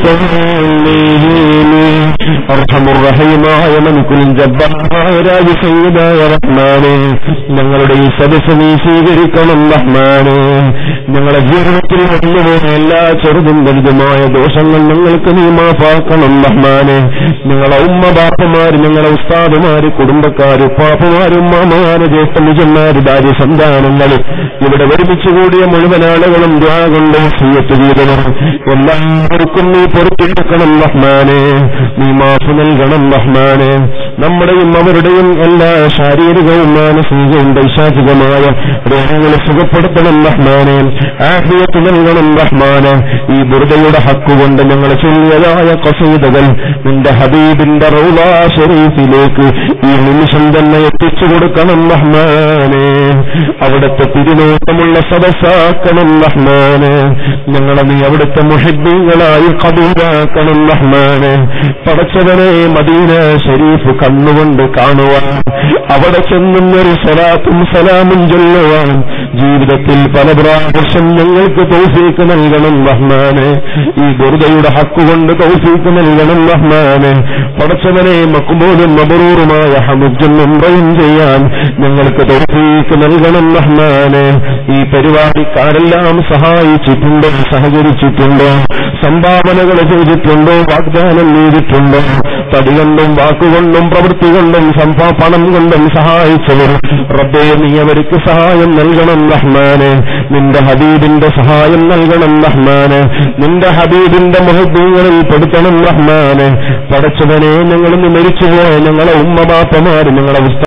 كلهم അർഹം റഹീമായ മനുക്കുലിൻ ജബ്ബാറായ രാജസയ്യിദായ റഹ്മാനെ ഞങ്ങളുടെ ഈ സദസ്സ് നീ സ്വീകരിക്കണം റഹ്മാനെ ഞങ്ങളുടെ ജീവിതത്തിൽ വന്നുപോയ എല്ലാ ചെറുതും വലുതുമായ ദോഷങ്ങൾ ഞങ്ങൾക്ക് നീ മാഫാക്കണം റഹ്മാനെ ഞങ്ങളെ ഉമ്മ ബാപ്പമാര് ഞങ്ങളെ ഉസ്താദുമാര് കുടുംബക്കാര് പാപ്പമാര് ഉമ്മമാര് ജ്യേഷ്ഠനുജന്മാര് ഭാര്യ സന്താനങ്ങൾ ഇവിടെ ഒരുമിച്ച് കൂടിയ മുഴുവൻ ആളുകളും ദ്വാ കൊണ്ട് സീയത്ത് ചെയ്തവർ എല്ലാവർക്കും നീ പൊറുത്തെടുക്കണം റഹ്മാനെ നീ മാഫ് നൽകണം റഹ്മാനെ നമ്മുടെയും അവരുടെയും എല്ലാ ശാരീരികവും മാനസികവും ദൈശാചികമായ രോഗങ്ങളെ സുഖപ്പെടുത്തണം റഹ്മാനെ ആഫിയത്ത് നൽകണം റഹ്മാനെ ഈ ബുറുദയുടെ ഹക്കുകൊണ്ട് ഞങ്ങൾ ചൊല്ലിയതായ കസീതകൾ നിന്റെ ഹബീബിന്റെ റൗലാ ഷെരീഫിലേക്ക് ഈ നിമിഷം തന്നെ എത്തിച്ചു കൊടുക്കണം റഹ്മാനെ അവിടുത്തെ തിരുനോട്ടമുള്ള സദസ്സാക്കണം റഹ്മാനെ ഞങ്ങളെ നീ അവിടുത്തെ മുഹിബീങ്ങളായി കബൂലാക്കണം റഹ്മാനെ പടച്ചവനെ മദീന ഷരീഫ് കണ്ണുകൊണ്ട് കാണുവാൻ അവിടെ ചെന്നും ഒരു സലാത്തും സലാമും ചൊല്ലുവാൻ ജീവിതത്തിൽ പല പ്രാവശ്യം ഞങ്ങൾക്ക് തൗഫീക്ക് നൽകണം റഹ്മാനെ ഈ ദുർഗയുടെ ഹക്കുകൊണ്ട് തൗഫീക്ക് നൽകണം റഹ്മാനെ പടച്ചവനെ മക്കുമ്പോലും മബറൂറുമായ ഹമുജും ഉംറയും ചെയ്യാൻ ഞങ്ങൾക്ക് തൗഫീക്ക് നൽകണം റഹ്മാനെ ഈ പരിപാടിക്കാരെല്ലാം സഹായിച്ചിട്ടുണ്ടോ സഹകരിച്ചിട്ടുണ്ടോ സംഭാവനകൾ ചെയ്തിട്ടുണ്ടോ വാഗ്ദാനം ചെയ്തിട്ടുണ്ടോ തടി കൊണ്ടും വാക്കുകൊണ്ടും പ്രവൃത്തി കൊണ്ടും സംഭാ പണം കൊണ്ടും സഹായിച്ചവർ റബ്ബേ നീ അവർക്ക് സഹായം നൽകണം റഹ്മാനെ നിന്റെ ഹബീബിന്റെ സഹായം നൽകണം റഹ്മാനെ നിന്റെ ഹബീബിന്റെ മുഹബീങ്ങളിൽ പെടുത്തണം റഹ്മാനെ പടച്ചവനെ ഞങ്ങൾ മരിച്ചുപോയ ഞങ്ങളെ ഉമ്മ ബാപ്പമാര് ഞങ്ങളെ ഉസ്താ